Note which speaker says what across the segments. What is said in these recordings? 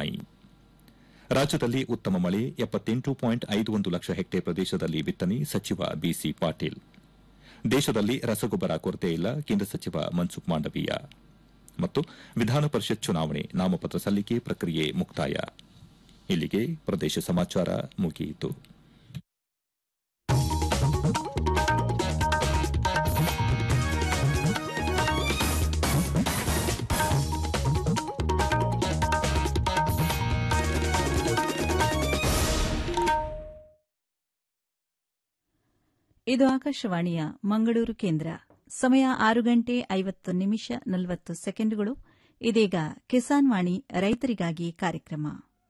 Speaker 1: ಬೊಮ್ಮಾಯಿ ರಾಜ್ಯದಲ್ಲಿ ಉತ್ತಮ ಮಳೆ ಎಪ್ಪತ್ತೆಂಟು ಪಾಯಿಂಟ್ ಐದು ಒಂದು ಲಕ್ಷ ಹೆಕ್ಟೇರ್ ಪ್ರದೇಶದಲ್ಲಿ ಬಿತ್ತನೆ ಸಚಿವ ಬಿಸಿ ಪಾಟೀಲ್ ದೇಶದಲ್ಲಿ ರಸಗೊಬ್ಬರ ಕೊರತೆ ಇಲ್ಲ ಕೇಂದ್ರ ಸಚಿವ ಮನ್ಸುಖ್ ಮಾಂಡವೀಯ ಮತ್ತು ವಿಧಾನ ಪರಿಷತ್ ಚುನಾವಣೆ ನಾಮಪತ್ರ ಸಲ್ಲಿಕೆ ಪ್ರಕ್ರಿಯೆ ಮುಕ್ತಾಯ ಇಲ್ಲಿಗೆ ಪ್ರದೇಶ ಸಮಾಚಾರ ಮುಗಿಯಿತು
Speaker 2: ಇದು ಆಕಾಶವಾಣಿಯ ಮಂಗಳೂರು ಕೇಂದ್ರ ಸಮಯ ಆರು ಗಂಟೆ ಐವತ್ತು ನಿಮಿಷ ನಲವತ್ತು ಸೆಕೆಂಡುಗಳು ಇದೀಗ ಕಿಸಾನ್ ವಾಣಿ ರೈತರಿಗಾಗಿ ಕಾರ್ಯಕ್ರಮ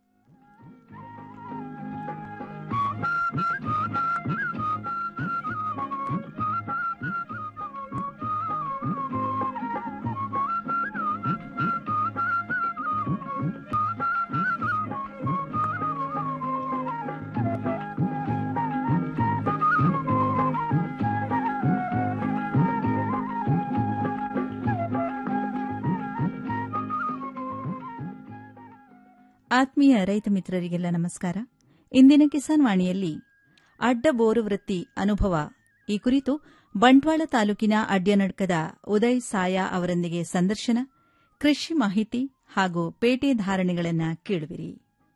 Speaker 2: ಆತ್ಮೀಯ ರೈತ ಮಿತ್ರರಿಗೆಲ್ಲ ನಮಸ್ಕಾರ ಇಂದಿನ ಕಿಸಾನ್ ವಾಣಿಯಲ್ಲಿ ಅಡ್ಡ ಬೋರು ವೃತ್ತಿ ಅನುಭವ ಈ ಕುರಿತು ಬಂಟ್ವಾಳ ತಾಲೂಕಿನ ಅಡ್ಯನಡ್ಕದ ಉದಯ್ ಸಾಯಾ ಅವರೊಂದಿಗೆ ಸಂದರ್ಶನ ಕೃಷಿ ಮಾಹಿತಿ ಹಾಗೂ ಪೇಟೆ ಧಾರಣೆಗಳನ್ನು ಕೇಳುವಿರಿ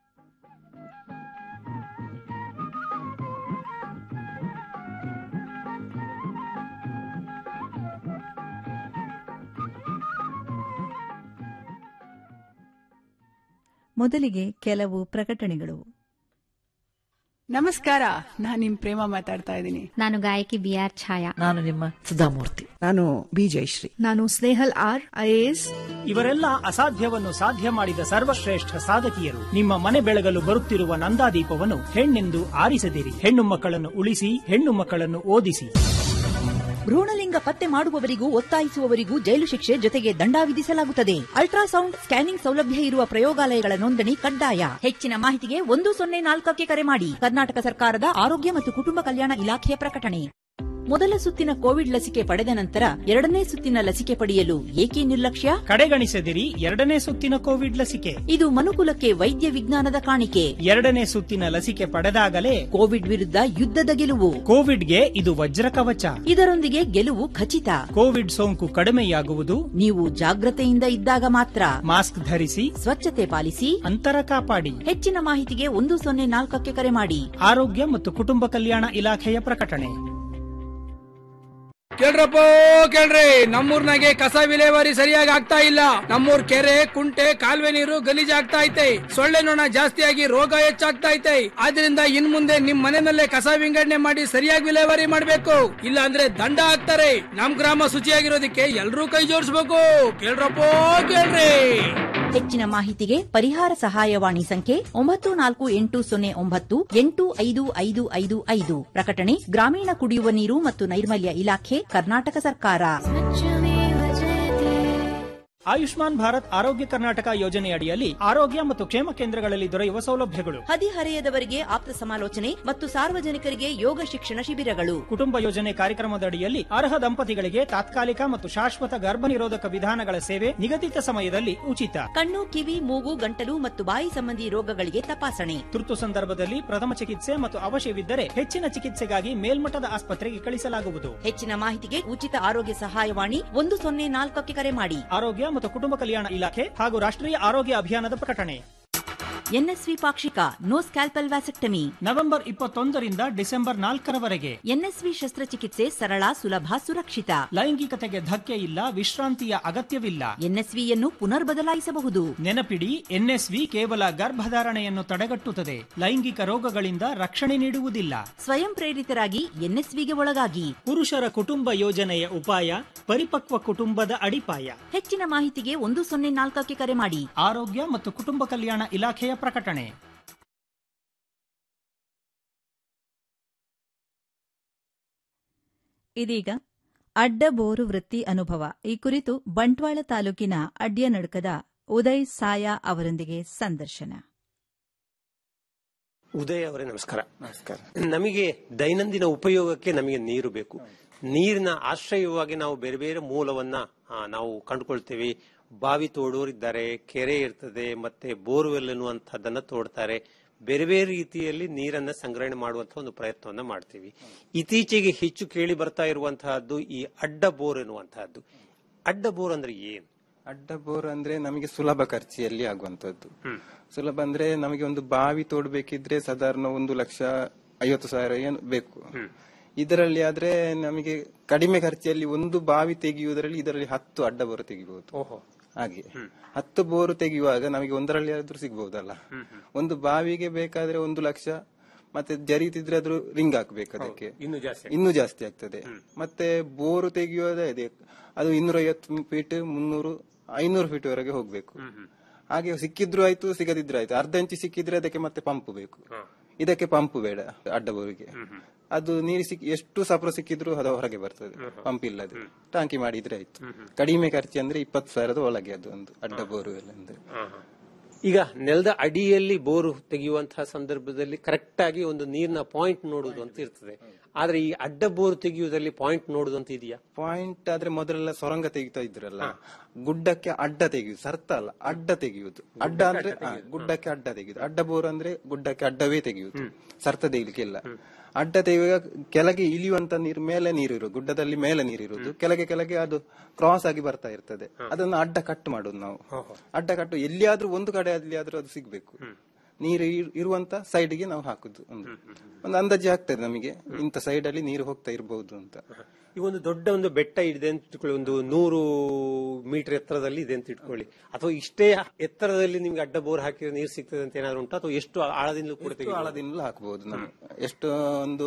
Speaker 2: ಮೊದಲಿಗೆ ಕೆಲವು ಪ್ರಕಟಣೆಗಳು
Speaker 3: ನಮಸ್ಕಾರ ನಾನ್ ನಿಮ್ ಪ್ರೇಮ ಮಾತಾಡ್ತಾ ಇದ್ದೀನಿ
Speaker 4: ನಾನು ಗಾಯಕಿ ಬಿ ಆರ್ ಛಾಯಾ
Speaker 5: ನಾನು ನಿಮ್ಮ ಸುಧಾಮೂರ್ತಿ
Speaker 6: ನಾನು ಬಿ ಜಯಶ್ರೀ
Speaker 7: ನಾನು ಸ್ನೇಹಲ್ ಆರ್ ಐಎಎಸ್
Speaker 8: ಇವರೆಲ್ಲ ಅಸಾಧ್ಯವನ್ನು ಸಾಧ್ಯ ಮಾಡಿದ ಸರ್ವಶ್ರೇಷ್ಠ ಸಾಧಕಿಯರು ನಿಮ್ಮ ಮನೆ ಬೆಳಗಲು ಬರುತ್ತಿರುವ ನಂದಾದೀಪವನ್ನು ಹೆಣ್ಣೆಂದು ಆರಿಸದಿರಿ ಹೆಣ್ಣು ಮಕ್ಕಳನ್ನು ಉಳಿಸಿ ಹೆಣ್ಣು ಮಕ್ಕಳನ್ನು ಓದಿಸಿ
Speaker 5: ಭ್ರೂಣಲಿಂಗ ಪತ್ತೆ ಮಾಡುವವರಿಗೂ ಒತ್ತಾಯಿಸುವವರಿಗೂ ಜೈಲು ಶಿಕ್ಷೆ ಜೊತೆಗೆ ದಂಡ ವಿಧಿಸಲಾಗುತ್ತದೆ ಅಲ್ಟ್ರಾಸೌಂಡ್ ಸ್ಕ್ಯಾನಿಂಗ್ ಸೌಲಭ್ಯ ಇರುವ ಪ್ರಯೋಗಾಲಯಗಳ ನೋಂದಣಿ ಕಡ್ಡಾಯ ಹೆಚ್ಚಿನ ಮಾಹಿತಿಗೆ ಒಂದು ಸೊನ್ನೆ ನಾಲ್ಕಕ್ಕೆ ಕರೆ ಮಾಡಿ ಕರ್ನಾಟಕ ಸರ್ಕಾರದ ಆರೋಗ್ಯ ಮತ್ತು ಕುಟುಂಬ ಕಲ್ಯಾಣ ಇಲಾಖೆಯ ಪ್ರಕಟಣೆ ಮೊದಲ ಸುತ್ತಿನ ಕೋವಿಡ್ ಲಸಿಕೆ ಪಡೆದ ನಂತರ ಎರಡನೇ ಸುತ್ತಿನ ಲಸಿಕೆ ಪಡೆಯಲು ಏಕೆ ನಿರ್ಲಕ್ಷ್ಯ
Speaker 8: ಕಡೆಗಣಿಸದಿರಿ ಎರಡನೇ ಸುತ್ತಿನ ಕೋವಿಡ್ ಲಸಿಕೆ
Speaker 5: ಇದು ಮನುಕುಲಕ್ಕೆ ವೈದ್ಯ ವಿಜ್ಞಾನದ ಕಾಣಿಕೆ
Speaker 8: ಎರಡನೇ ಸುತ್ತಿನ ಲಸಿಕೆ ಪಡೆದಾಗಲೇ
Speaker 5: ಕೋವಿಡ್ ವಿರುದ್ಧ ಯುದ್ಧದ ಗೆಲುವು
Speaker 8: ಕೋವಿಡ್ಗೆ ಇದು ವಜ್ರ ಕವಚ
Speaker 5: ಇದರೊಂದಿಗೆ ಗೆಲುವು ಖಚಿತ
Speaker 8: ಕೋವಿಡ್ ಸೋಂಕು ಕಡಿಮೆಯಾಗುವುದು
Speaker 5: ನೀವು ಜಾಗ್ರತೆಯಿಂದ ಇದ್ದಾಗ ಮಾತ್ರ
Speaker 8: ಮಾಸ್ಕ್ ಧರಿಸಿ
Speaker 5: ಸ್ವಚ್ಛತೆ ಪಾಲಿಸಿ
Speaker 8: ಅಂತರ ಕಾಪಾಡಿ
Speaker 5: ಹೆಚ್ಚಿನ ಮಾಹಿತಿಗೆ ಒಂದು ಸೊನ್ನೆ ನಾಲ್ಕಕ್ಕೆ ಕರೆ ಮಾಡಿ
Speaker 8: ಆರೋಗ್ಯ ಮತ್ತು ಕುಟುಂಬ ಕಲ್ಯಾಣ ಇಲಾಖೆಯ ಪ್ರಕಟಣೆ
Speaker 9: ಕೇಳ್ರಪ್ಪ ಕೇಳ್ರಿ ನಮ್ಮೂರ್ನಾಗೆ ಕಸ ವಿಲೇವಾರಿ ಸರಿಯಾಗಿ ಆಗ್ತಾ ಇಲ್ಲ ನಮ್ಮೂರ್ ಕೆರೆ ಕುಂಟೆ ಕಾಲುವೆ ನೀರು ಗಲೀಜ್ ಆಗ್ತಾ ಐತೆ ಸೊಳ್ಳೆ ನೊಣ ಜಾಸ್ತಿಯಾಗಿ ರೋಗ ಹೆಚ್ಚಾಗ್ತಾ ಐತೆ ಆದ್ರಿಂದ ಇನ್ ಮುಂದೆ ನಿಮ್ ಮನೆಯಲ್ಲೇ ಕಸ ವಿಂಗಡಣೆ ಮಾಡಿ ಸರಿಯಾಗಿ ವಿಲೇವಾರಿ ಮಾಡ್ಬೇಕು ಇಲ್ಲ ಅಂದ್ರೆ ದಂಡ ಹಾಕ್ತಾರೆ ನಮ್ ಗ್ರಾಮ ಶುಚಿಯಾಗಿರೋದಕ್ಕೆ ಎಲ್ರೂ ಕೈ ಜೋಡಿಸ್ಬೇಕು ಕೇಳ್ರಪ್ಪ ಕೇಳ್ರಿ
Speaker 5: ಹೆಚ್ಚಿನ ಮಾಹಿತಿಗೆ ಪರಿಹಾರ ಸಹಾಯವಾಣಿ ಸಂಖ್ಯೆ ಒಂಬತ್ತು ನಾಲ್ಕು ಎಂಟು ಸೊನ್ನೆ ಒಂಬತ್ತು ಎಂಟು ಐದು ಐದು ಐದು ಐದು ಪ್ರಕಟಣೆ ಗ್ರಾಮೀಣ ಕುಡಿಯುವ ನೀರು ಮತ್ತು ನೈರ್ಮಲ್ಯ ಇಲಾಖೆ ಕರ್ನಾಟಕ ಸರ್ಕಾರ
Speaker 8: ಆಯುಷ್ಮಾನ್ ಭಾರತ್ ಆರೋಗ್ಯ ಕರ್ನಾಟಕ ಯೋಜನೆಯಡಿಯಲ್ಲಿ ಆರೋಗ್ಯ ಮತ್ತು ಕ್ಷೇಮ ಕೇಂದ್ರಗಳಲ್ಲಿ ದೊರೆಯುವ ಸೌಲಭ್ಯಗಳು
Speaker 5: ಹದಿಹರೆಯದವರಿಗೆ ಆಪ್ತ ಸಮಾಲೋಚನೆ ಮತ್ತು ಸಾರ್ವಜನಿಕರಿಗೆ ಯೋಗ ಶಿಕ್ಷಣ ಶಿಬಿರಗಳು
Speaker 8: ಕುಟುಂಬ ಯೋಜನೆ ಕಾರ್ಯಕ್ರಮದಡಿಯಲ್ಲಿ ಅರ್ಹ ದಂಪತಿಗಳಿಗೆ ತಾತ್ಕಾಲಿಕ ಮತ್ತು ಶಾಶ್ವತ ಗರ್ಭ ನಿರೋಧಕ ವಿಧಾನಗಳ ಸೇವೆ ನಿಗದಿತ ಸಮಯದಲ್ಲಿ ಉಚಿತ
Speaker 5: ಕಣ್ಣು ಕಿವಿ ಮೂಗು ಗಂಟಲು ಮತ್ತು ಬಾಯಿ ಸಂಬಂಧಿ ರೋಗಗಳಿಗೆ ತಪಾಸಣೆ
Speaker 8: ತುರ್ತು ಸಂದರ್ಭದಲ್ಲಿ ಪ್ರಥಮ ಚಿಕಿತ್ಸೆ ಮತ್ತು ಅವಶ್ಯವಿದ್ದರೆ ಹೆಚ್ಚಿನ ಚಿಕಿತ್ಸೆಗಾಗಿ ಮೇಲ್ಮಟ್ಟದ ಆಸ್ಪತ್ರೆಗೆ ಕಳಿಸಲಾಗುವುದು
Speaker 5: ಹೆಚ್ಚಿನ ಮಾಹಿತಿಗೆ ಉಚಿತ ಆರೋಗ್ಯ ಸಹಾಯವಾಣಿ ಒಂದು ಸೊನ್ನೆ ನಾಲ್ಕಕ್ಕೆ ಕರೆ ಮಾಡಿ
Speaker 8: ಆರೋಗ್ಯ ಮತ್ತು ಕುಟುಂಬ ಕಲ್ಯಾಣ ಇಲಾಖೆ ಹಾಗೂ ರಾಷ್ಟ್ರೀಯ ಆರೋಗ್ಯ ಅಭಿಯಾನದ ಪ್ರಕಟಣೆ
Speaker 5: ಎನ್ಎಸ್ವಿ ಪಾಕ್ಷಿಕ ನೋ ಸ್ಕ್ಯಾಲ್ಪಲ್ ವ್ಯಾಸೆಕ್ಟಮಿ
Speaker 8: ನವೆಂಬರ್ ಇಪ್ಪತ್ತೊಂದರಿಂದ ಡಿಸೆಂಬರ್ ನಾಲ್ಕರವರೆಗೆ
Speaker 5: ಎನ್ಎಸ್ವಿ ಶಸ್ತ್ರಚಿಕಿತ್ಸೆ ಸರಳ ಸುಲಭ ಸುರಕ್ಷಿತ
Speaker 8: ಲೈಂಗಿಕತೆಗೆ ಧಕ್ಕೆ ಇಲ್ಲ ವಿಶ್ರಾಂತಿಯ ಅಗತ್ಯವಿಲ್ಲ
Speaker 5: ಎನ್ಎಸ್ವಿಯನ್ನು ಪುನರ್ ಬದಲಾಯಿಸಬಹುದು
Speaker 8: ನೆನಪಿಡಿ ಎನ್ಎಸ್ವಿ ಕೇವಲ ಗರ್ಭಧಾರಣೆಯನ್ನು ತಡೆಗಟ್ಟುತ್ತದೆ ಲೈಂಗಿಕ ರೋಗಗಳಿಂದ ರಕ್ಷಣೆ ನೀಡುವುದಿಲ್ಲ
Speaker 5: ಸ್ವಯಂ ಪ್ರೇರಿತರಾಗಿ ಎನ್ಎಸ್ವಿಗೆ ಒಳಗಾಗಿ
Speaker 8: ಪುರುಷರ ಕುಟುಂಬ ಯೋಜನೆಯ ಉಪಾಯ ಪರಿಪಕ್ವ ಕುಟುಂಬದ ಅಡಿಪಾಯ
Speaker 5: ಹೆಚ್ಚಿನ ಮಾಹಿತಿಗೆ ಒಂದು ಸೊನ್ನೆ ನಾಲ್ಕಕ್ಕೆ ಕರೆ ಮಾಡಿ
Speaker 8: ಆರೋಗ್ಯ ಮತ್ತು ಕುಟುಂಬ ಕಲ್ಯಾಣ ಇಲಾಖೆಯ ಪ್ರಕಟಣೆ
Speaker 2: ಇದೀಗ ಅಡ್ಡ ಬೋರು ವೃತ್ತಿ ಅನುಭವ ಈ ಕುರಿತು ಬಂಟ್ವಾಳ ತಾಲೂಕಿನ ಅಡ್ಯನಡ್ಕದ ಉದಯ್ ಸಾಯಾ ಅವರೊಂದಿಗೆ ಸಂದರ್ಶನ
Speaker 10: ಉದಯ್ ಅವರೇ ನಮಸ್ಕಾರ ನಮಸ್ಕಾರ ನಮಗೆ ದೈನಂದಿನ ಉಪಯೋಗಕ್ಕೆ ನಮಗೆ ನೀರು ಬೇಕು ನೀರಿನ ಆಶ್ರಯವಾಗಿ ನಾವು ಬೇರೆ ಬೇರೆ ಮೂಲವನ್ನ ಆ, ನಾವು ಕಂಡುಕೊಳ್ತೇವೆ ಬಾವಿ ತೋಡೋರಿದ್ದಾರೆ ಕೆರೆ ಇರ್ತದೆ ಮತ್ತೆ ಬೋರ್ವೆಲ್ ಅನ್ನುವಂಥದ್ದನ್ನ ತೋಡ್ತಾರೆ ಬೇರೆ ಬೇರೆ ರೀತಿಯಲ್ಲಿ ನೀರನ್ನ ಸಂಗ್ರಹಣೆ ಮಾಡುವಂತಹ ಒಂದು ಪ್ರಯತ್ನವನ್ನ ಮಾಡ್ತೀವಿ ಇತ್ತೀಚೆಗೆ ಹೆಚ್ಚು ಕೇಳಿ ಬರ್ತಾ ಇರುವಂತಹದ್ದು ಈ ಅಡ್ಡ ಬೋರ್ ಎನ್ನುವಂತಹದ್ದು ಅಡ್ಡ ಬೋರ್ ಅಂದ್ರೆ ಏನು
Speaker 6: ಅಡ್ಡ ಬೋರ್ ಅಂದ್ರೆ ನಮಗೆ ಸುಲಭ ಖರ್ಚಿಯಲ್ಲಿ ಆಗುವಂತದ್ದು ಸುಲಭ ಅಂದ್ರೆ ನಮಗೆ ಒಂದು ಬಾವಿ ತೋಡ್ಬೇಕಿದ್ರೆ ಸಾಧಾರಣ ಒಂದು ಲಕ್ಷ ಐವತ್ತು ಸಾವಿರ ಏನು ಬೇಕು ಇದರಲ್ಲಿ ಆದ್ರೆ ನಮಗೆ ಕಡಿಮೆ ಖರ್ಚಲ್ಲಿ ಒಂದು ಬಾವಿ ತೆಗೆಯುವುದರಲ್ಲಿ ಇದರಲ್ಲಿ ಹತ್ತು ಅಡ್ಡ ಬೋರ್ ತೆಗಿಬಹುದು ಹಾಗೆ ಹತ್ತು ಬೋರು ತೆಗೆಯುವಾಗ ನಮಗೆ ಒಂದರಲ್ಲಿ ಆದ್ರೂ ಸಿಗ್ಬಹುದಲ್ಲ ಒಂದು ಬಾವಿಗೆ ಬೇಕಾದ್ರೆ ಒಂದು ಲಕ್ಷ ಮತ್ತೆ ಜರಿತಿದ್ರೆ ಅದ್ರ ರಿಂಗ್ ಹಾಕ್ಬೇಕು ಅದಕ್ಕೆ
Speaker 10: ಇನ್ನು ಜಾಸ್ತಿ
Speaker 6: ಇನ್ನೂ ಜಾಸ್ತಿ ಆಗ್ತದೆ ಮತ್ತೆ ಬೋರು ತೆಗೆಯೋದೇ ಇದೆ ಅದು ಇನ್ನೂರ ಐವತ್ತು ಫೀಟ್ ಮುನ್ನೂರು ಐನೂರು ಫೀಟ್ ವರೆಗೆ ಹೋಗ್ಬೇಕು ಹಾಗೆ ಸಿಕ್ಕಿದ್ರು ಆಯ್ತು ಸಿಗದಿದ್ರು ಆಯ್ತು ಅರ್ಧ ಇಂಚು ಸಿಕ್ಕಿದ್ರೆ ಅದಕ್ಕೆ ಮತ್ತೆ ಪಂಪ್ ಬೇಕು ಇದಕ್ಕೆ ಪಂಪ್ ಬೇಡ ಅಡ್ಡ ಬೋರಿಗೆ ಅದು ನೀರು ಸಿಕ್ಕಿ ಎಷ್ಟು ಸಪ್ರ ಸಿಕ್ಕಿದ್ರು ಅದು ಹೊರಗೆ ಬರ್ತದೆ ಪಂಪ್ ಇಲ್ಲದೆ ಟಾಂಕಿ ಮಾಡಿದ್ರೆ ಆಯ್ತು ಕಡಿಮೆ ಖರ್ಚು ಅಂದ್ರೆ ಇಪ್ಪತ್ತು ಸಾವಿರದ ಒಳಗೆ ಅದು ಒಂದು ಅಡ್ಡ ಬೋರು ಎಲ್ಲ ಅಂದ್ರೆ
Speaker 10: ಈಗ ನೆಲದ ಅಡಿಯಲ್ಲಿ ಬೋರು ತೆಗೆಯುವಂತಹ ಸಂದರ್ಭದಲ್ಲಿ ಕರೆಕ್ಟ್ ಆಗಿ ಒಂದು ನೀರಿನ ಪಾಯಿಂಟ್ ನೋಡುವುದು ಅಂತ ಇರ್ತದೆ ಆದ್ರೆ ಈ ಅಡ್ಡ ಬೋರು ತೆಗೆಯುವುದರಲ್ಲಿ ಪಾಯಿಂಟ್ ನೋಡುದು ಅಂತ ಇದೆಯಾ
Speaker 6: ಪಾಯಿಂಟ್ ಆದ್ರೆ ಮೊದಲೆಲ್ಲ ಸೊರಂಗ ತೆಗಿತಾ ಇದ್ರಲ್ಲ ಗುಡ್ಡಕ್ಕೆ ಅಡ್ಡ ತೆಗೆಯುದು ಸರ್ತ ಅಲ್ಲ ಅಡ್ಡ ತೆಗೆಯುವುದು ಅಡ್ಡ ಅಂದ್ರೆ ಆ, ಗುಡ್ಡಕ್ಕೆ ಅಡ್ಡ ತೆಗೆಯುದು ಅಡ್ಡ ಬೋರ್ ಅಂದ್ರೆ ಗುಡ್ಡಕ್ಕೆ ಅಡ್ಡವೇ ತೆಗೆಯುವುದು ಸರ್ತ ತೆಗಿಲಿಕ್ಕೆ ಇಲ್ಲ ಅಡ್ಡ ತೆಗೆಯುವಾಗ ಕೆಳಗೆ ಇಳಿಯುವಂತ ನೀರು ಮೇಲೆ ನೀರಿರು ಗುಡ್ಡದಲ್ಲಿ ಮೇಲೆ ನೀರಿರುವುದು ಕೆಳಗೆ ಕೆಳಗೆ ಅದು ಕ್ರಾಸ್ ಆಗಿ ಬರ್ತಾ ಇರ್ತದೆ ಅದನ್ನ ಅಡ್ಡ ಕಟ್ ಮಾಡುದು ನಾವು ಅಡ್ಡ ಕಟ್ಟು ಎಲ್ಲಿಯಾದ್ರೂ ಒಂದು ಕಡೆ ಅಲ್ಲಿ ಆದ್ರೂ ಅದು ಸಿಗ್ಬೇಕು ನೀರು ಇರ್- ಇರುವಂತ side ಗೆ ನಾವು ಹಾಕುದು ಒಂದು ಒಂದು ಅಂದಾಜು ಆಗ್ತದೆ ನಮಗೆ ಇಂಥ ಸೈಡ್ ಅಲ್ಲಿ ನೀರು ಹೋಗ್ತಾ ಇರಬಹುದು ಅಂತ
Speaker 10: ಈಗ ಒಂದು ದೊಡ್ಡ ಒಂದು ಬೆಟ್ಟ ಇದೆ ಅಂತ ಇಟ್ಕೊಳ್ಳಿ ಒಂದು ನೂರು ಮೀಟರ್ ಎತ್ತರದಲ್ಲಿ ಇದೆ ಅಂತ ಇಟ್ಕೊಳ್ಳಿ ಅಥವಾ ಇಷ್ಟೇ ಎತ್ತರದಲ್ಲಿ ನಿಮ್ಗೆ ಅಡ್ಡ ಬೋರ್ ಹಾಕಿದ್ರೆ ನೀರು ಸಿಗ್ತದೆ ಅಂತ ಏನಾದ್ರು ಉಂಟು ಅಥವಾ ಎಷ್ಟು ಆಳದಿಂದಲೂ ಕೂಡ
Speaker 6: ಎಷ್ಟು ಆಳದಿಂದಲೂ ಹಾಕಬಹುದು ನಾವು ಎಷ್ಟು ಒಂದು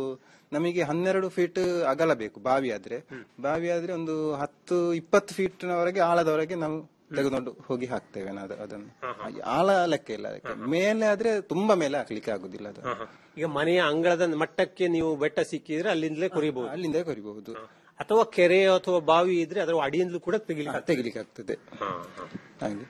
Speaker 6: ನಮಗೆ ಹನ್ನೆರಡು ಫೀಟ್ ಅಗಲ ಬೇಕು ಬಾವಿ ಆದ್ರೆ ಬಾವಿ ಆದ್ರೆ ಒಂದು ಹತ್ತು ಇಪ್ಪತ್ತು ಫೀಟ್ ನವರೆಗೆ ಆಳದವರೆಗೆ ನಾವು ತೆಗೆದುಕೊಂಡು ಹೋಗಿ ಹಾಕ್ತೇವೆ ನಾವು ಅದನ್ನು ಆಳ ಲೆಕ್ಕ ಇಲ್ಲ ಅದಕ್ಕೆ ಮೇಲೆ ಆದ್ರೆ ತುಂಬಾ ಮೇಲೆ ಹಾಕ್ಲಿಕ್ಕೆ ಆಗುದಿಲ್ಲ ಅದು
Speaker 10: ಈಗ ಮನೆಯ ಅಂಗಳದ ಮಟ್ಟಕ್ಕೆ ನೀವು ಬೆಟ್ಟ ಸಿಕ್ಕಿದ್ರೆ ಅಲ್ಲಿಂದಲೇ ಕೊರಿಬಹುದು
Speaker 6: ಅಲ್ಲಿಂದ ಕೊರಿಬಹುದು
Speaker 10: ಅಥವಾ ಕೆರೆ ಅಥವಾ ಬಾವಿ ಇದ್ರೆ ಅದರ ಅಡಿಯಿಂದಲೂ ಕೂಡ ತೆಗಿಲಿಕ್ಕೆ
Speaker 6: ತೆಗಿಲಿಕ್ಕೆ ಆಗ್ತದೆ ಹಾಗೆ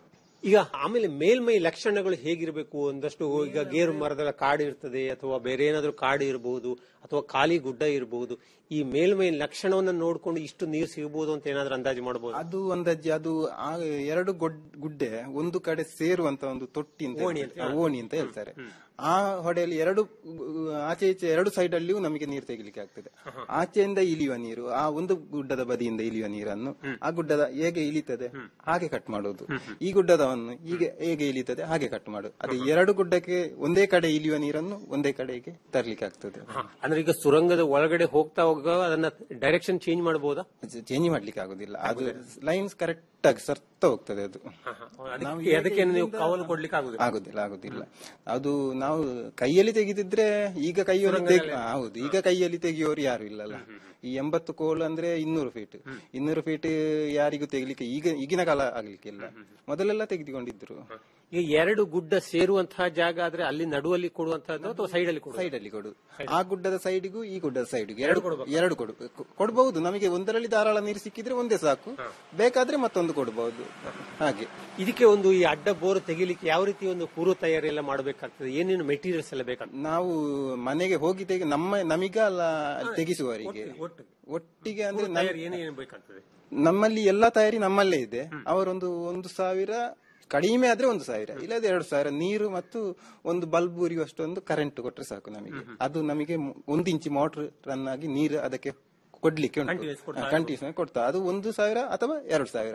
Speaker 10: ಈಗ ಆಮೇಲೆ ಮೇಲ್ಮೈ ಲಕ್ಷಣಗಳು ಹೇಗಿರಬೇಕು ಒಂದಷ್ಟು ಈಗ ಗೇರು ಮರದ ಕಾಡು ಇರ್ತದೆ ಅಥವಾ ಬೇರೆ ಏನಾದ್ರೂ ಕಾಡು ಇರಬಹುದು ಅಥವಾ ಖಾಲಿ ಗುಡ್ಡ ಇರಬಹುದು ಈ ಮೇಲ್ಮೈ ಲಕ್ಷಣವನ್ನ ನೋಡ್ಕೊಂಡು ಇಷ್ಟು ನೀರು ಸಿಗಬಹುದು ಅಂತ ಏನಾದ್ರೂ ಅಂದಾಜು ಮಾಡಬಹುದು
Speaker 6: ಅದು ಒಂದಜ್ಜಿ ಅದು ಆ ಎರಡು ಗೊಡ್- ಗುಡ್ಡೆ ಒಂದು ಕಡೆ ಸೇರುವಂತ ಒಂದು ತೊಟ್ಟಿ ಅಂತ
Speaker 10: ಓಣಿ
Speaker 6: ಹೇಳ್ತಾರೆ. ಆ, ಓಣಿ ಅಂತ ಹೇಳ್ತಾರೆ ಆ ಹೊಡೆಯಲ್ಲಿ ಎರಡು ಗು- ಆಚೆ ಈಚೆ ಎರಡು ಸೈಡ್ ಅಲ್ಲಿಯೂ ನಮಗೆ ನೀರು ತೆಗಿಲಿಕ್ಕೆ ಆಗ್ತದೆ ಆಚೆಯಿಂದ ಇಳಿಯುವ ನೀರು ಆ ಒಂದು ಗುಡ್ಡದ ಬದಿಯಿಂದ ಇಳಿಯುವ ನೀರನ್ನು ಆ ಗುಡ್ಡದ ಹೇಗೆ ಇಳಿತದೆ ಹಾಗೆ ಕಟ್ ಮಾಡೋದು ಈ ಗುಡ್ಡದವನ್ನು ಹೀಗೆ ಹೇಗೆ ಇಳಿತದೆ ಹಾಗೆ ಕಟ್ ಮಾಡೋದು ಅದು ಎರಡು ಗುಡ್ಡಕ್ಕೆ ಒಂದೇ ಕಡೆ ಇಳಿಯುವ ನೀರನ್ನು ಒಂದೇ ಕಡೆಗೆ ತರ್ಲಿಕ್ಕೆ ಆಗ್ತದೆ
Speaker 10: ಅಂದ್ರೆ ಈಗ ಸುರಂಗದ ಒಳಗಡೆ ಹೋಗ್ತಾ ಹೋಗುವಾಗ ಅದನ್ನ ಡೈರೆಕ್ಷನ್ ಚೇಂಜ್ ಮಾಡಬಹುದಾ
Speaker 6: ಚೇಂಜ್ ಮಾಡ್ಲಿಕ್ಕೆ ಆಗುದಿಲ್ಲ ಅದು ಲೈನ್ಸ್ ಕರೆಕ್ಟ್ ಆಗಿ ಸರ್ತ ಹೋಗ್ತದೆ ಅದು ನಾವು
Speaker 10: ಅದಕ್ಕೆ- ಅದಕ್ಕೆ ನೀವು
Speaker 6: ಇಲ್ಲಿಂದ-
Speaker 10: ಕಾವಲು ಕೊಡ್ಲಿಕ್ಕೆ ಆಗುದಿಲ್ಲ
Speaker 6: ಆಗುದಿಲ್ಲ ಆಗುದಿಲ್ಲ ಅದು ನಾವು ಕೈಯಲ್ಲಿ ತೆಗೆದಿದ್ರೆ ಈಗ ಕೈಯಲ್ಲಿ ತೆಗಿ- ಹೌದು ಈಗ ಕೈಯಲ್ಲಿ ತೆಗೆಯೋರು ಯಾರು ಇಲ್ಲಲ್ಲ ಈ ಎಂಬತ್ತು ಕೋಲ್ ಅಂದ್ರೆ ಇನ್ನೂರು ಫೀಟ್ ಇನ್ನೂರು ಫೀಟ್ ಯಾರಿಗೂ ತೆಗಿಲಿಕ್ಕೆ ಈಗ ಈಗಿನ ಕಾಲ ಆಗ್ಲಿಕ್ಕೆ ಇಲ್ಲ ಮೊದಲೆಲ್ಲ ತೆಗೆದುಕೊಂಡಿದ್ರು
Speaker 10: ಈಗ ಎರಡು ಗುಡ್ಡ ಸೇರುವಂತಹ ಜಾಗ ಆದ್ರೆ ಅಲ್ಲಿ ನಡುವಲ್ಲಿ ಕೊಡುವಂತಹದ್ದು ಅಥವಾ ಸೈಡ್ ಅಲ್ಲಿ ಕೊಡುವ
Speaker 6: ಸೈಡ್ ಅಲ್ಲಿ ಕೊಡು ಆ ಗುಡ್ಡದ ಸೈಡ್ಗೂ ಈ ಗುಡ್ಡದ ಸೈಡ್ಗೂ ಎರಡು ಎರಡು ಕೊಡು ಕೊ- ಕೊಡ್ಬಹುದು ನಮಗೆ ಒಂದರಲ್ಲಿ ಧಾರಾಳ ನೀರು ಸಿಕ್ಕಿದ್ರೆ ಒಂದೇ ಸಾಕು ಬೇಕಾದ್ರೆ ಮತ್ತೊಂದು ಕೊಡಬಹುದು ಹಾಗೆ
Speaker 10: ಇದಕ್ಕೆ ಒಂದು ಈ ಅಡ್ಡ ಬೋರ್ ತೆಗಿಲಿಕ್ಕೆ ಯಾವ ರೀತಿ ಒಂದು ಪೂರ್ವ ತಯಾರಿ ಎಲ್ಲ ಮಾಡಬೇಕಾಗ್ತದೆ ಏನೇನು ಮೆಟೀರಿಯಲ್ಸ್ ಎಲ್ಲ ಬೇಕಾಗ್ತದೆ
Speaker 6: ನಾವು ಮನೆಗೆ ಹೋಗಿ ತೆಗೆ ನಮ್ಮ ನಮೀಗ ಅಲ್ಲ ಅಲ್ಲಿ ತೆಗಿಸುವವರಿಗೆ ಒಟ್ಟಿಗೆ ಅಂದ್ರೆ ನಮ್-
Speaker 10: ತಯಾರಿ ಏನೇನು ಬೇಕಾಗ್ತದೆ
Speaker 6: ನಮ್ಮಲ್ಲಿ ಎಲ್ಲಾ ತಯಾರಿ ನಮ್ಮಲ್ಲೇ ಇದೆ ಅವರೊಂದು ಒಂದು ಸಾವಿರ ಕಡಿಮೆ ಆದ್ರೆ ಒಂದು ಸಾವಿರ ಇಲ್ಲದೆ ಎರಡು ಸಾವಿರ ನೀರು ಮತ್ತು ಒಂದು ಬಲ್ಬ್ ಉರಿಯುವಷ್ಟು ಒಂದು ಕರೆಂಟ್ ಕೊಟ್ರೆ ಸಾಕು ನಮಗೆ ಅದು ನಮಗೆ ಮು- ಒಂದು ಇಂಚಿ ಮೋಟರ್ ರನ್ ಆಗಿ ನೀರು ಅದಕ್ಕೆ ಕೊಡ್ಲಿಕ್ಕೆ ಉಂಟು ಕಂಟಿನ್ಯೂಸ್ ಕೊಡ್ತಾ ಅದು ಒಂದು ಸಾವಿರ ಅಥವಾ ಎರಡು ಸಾವಿರ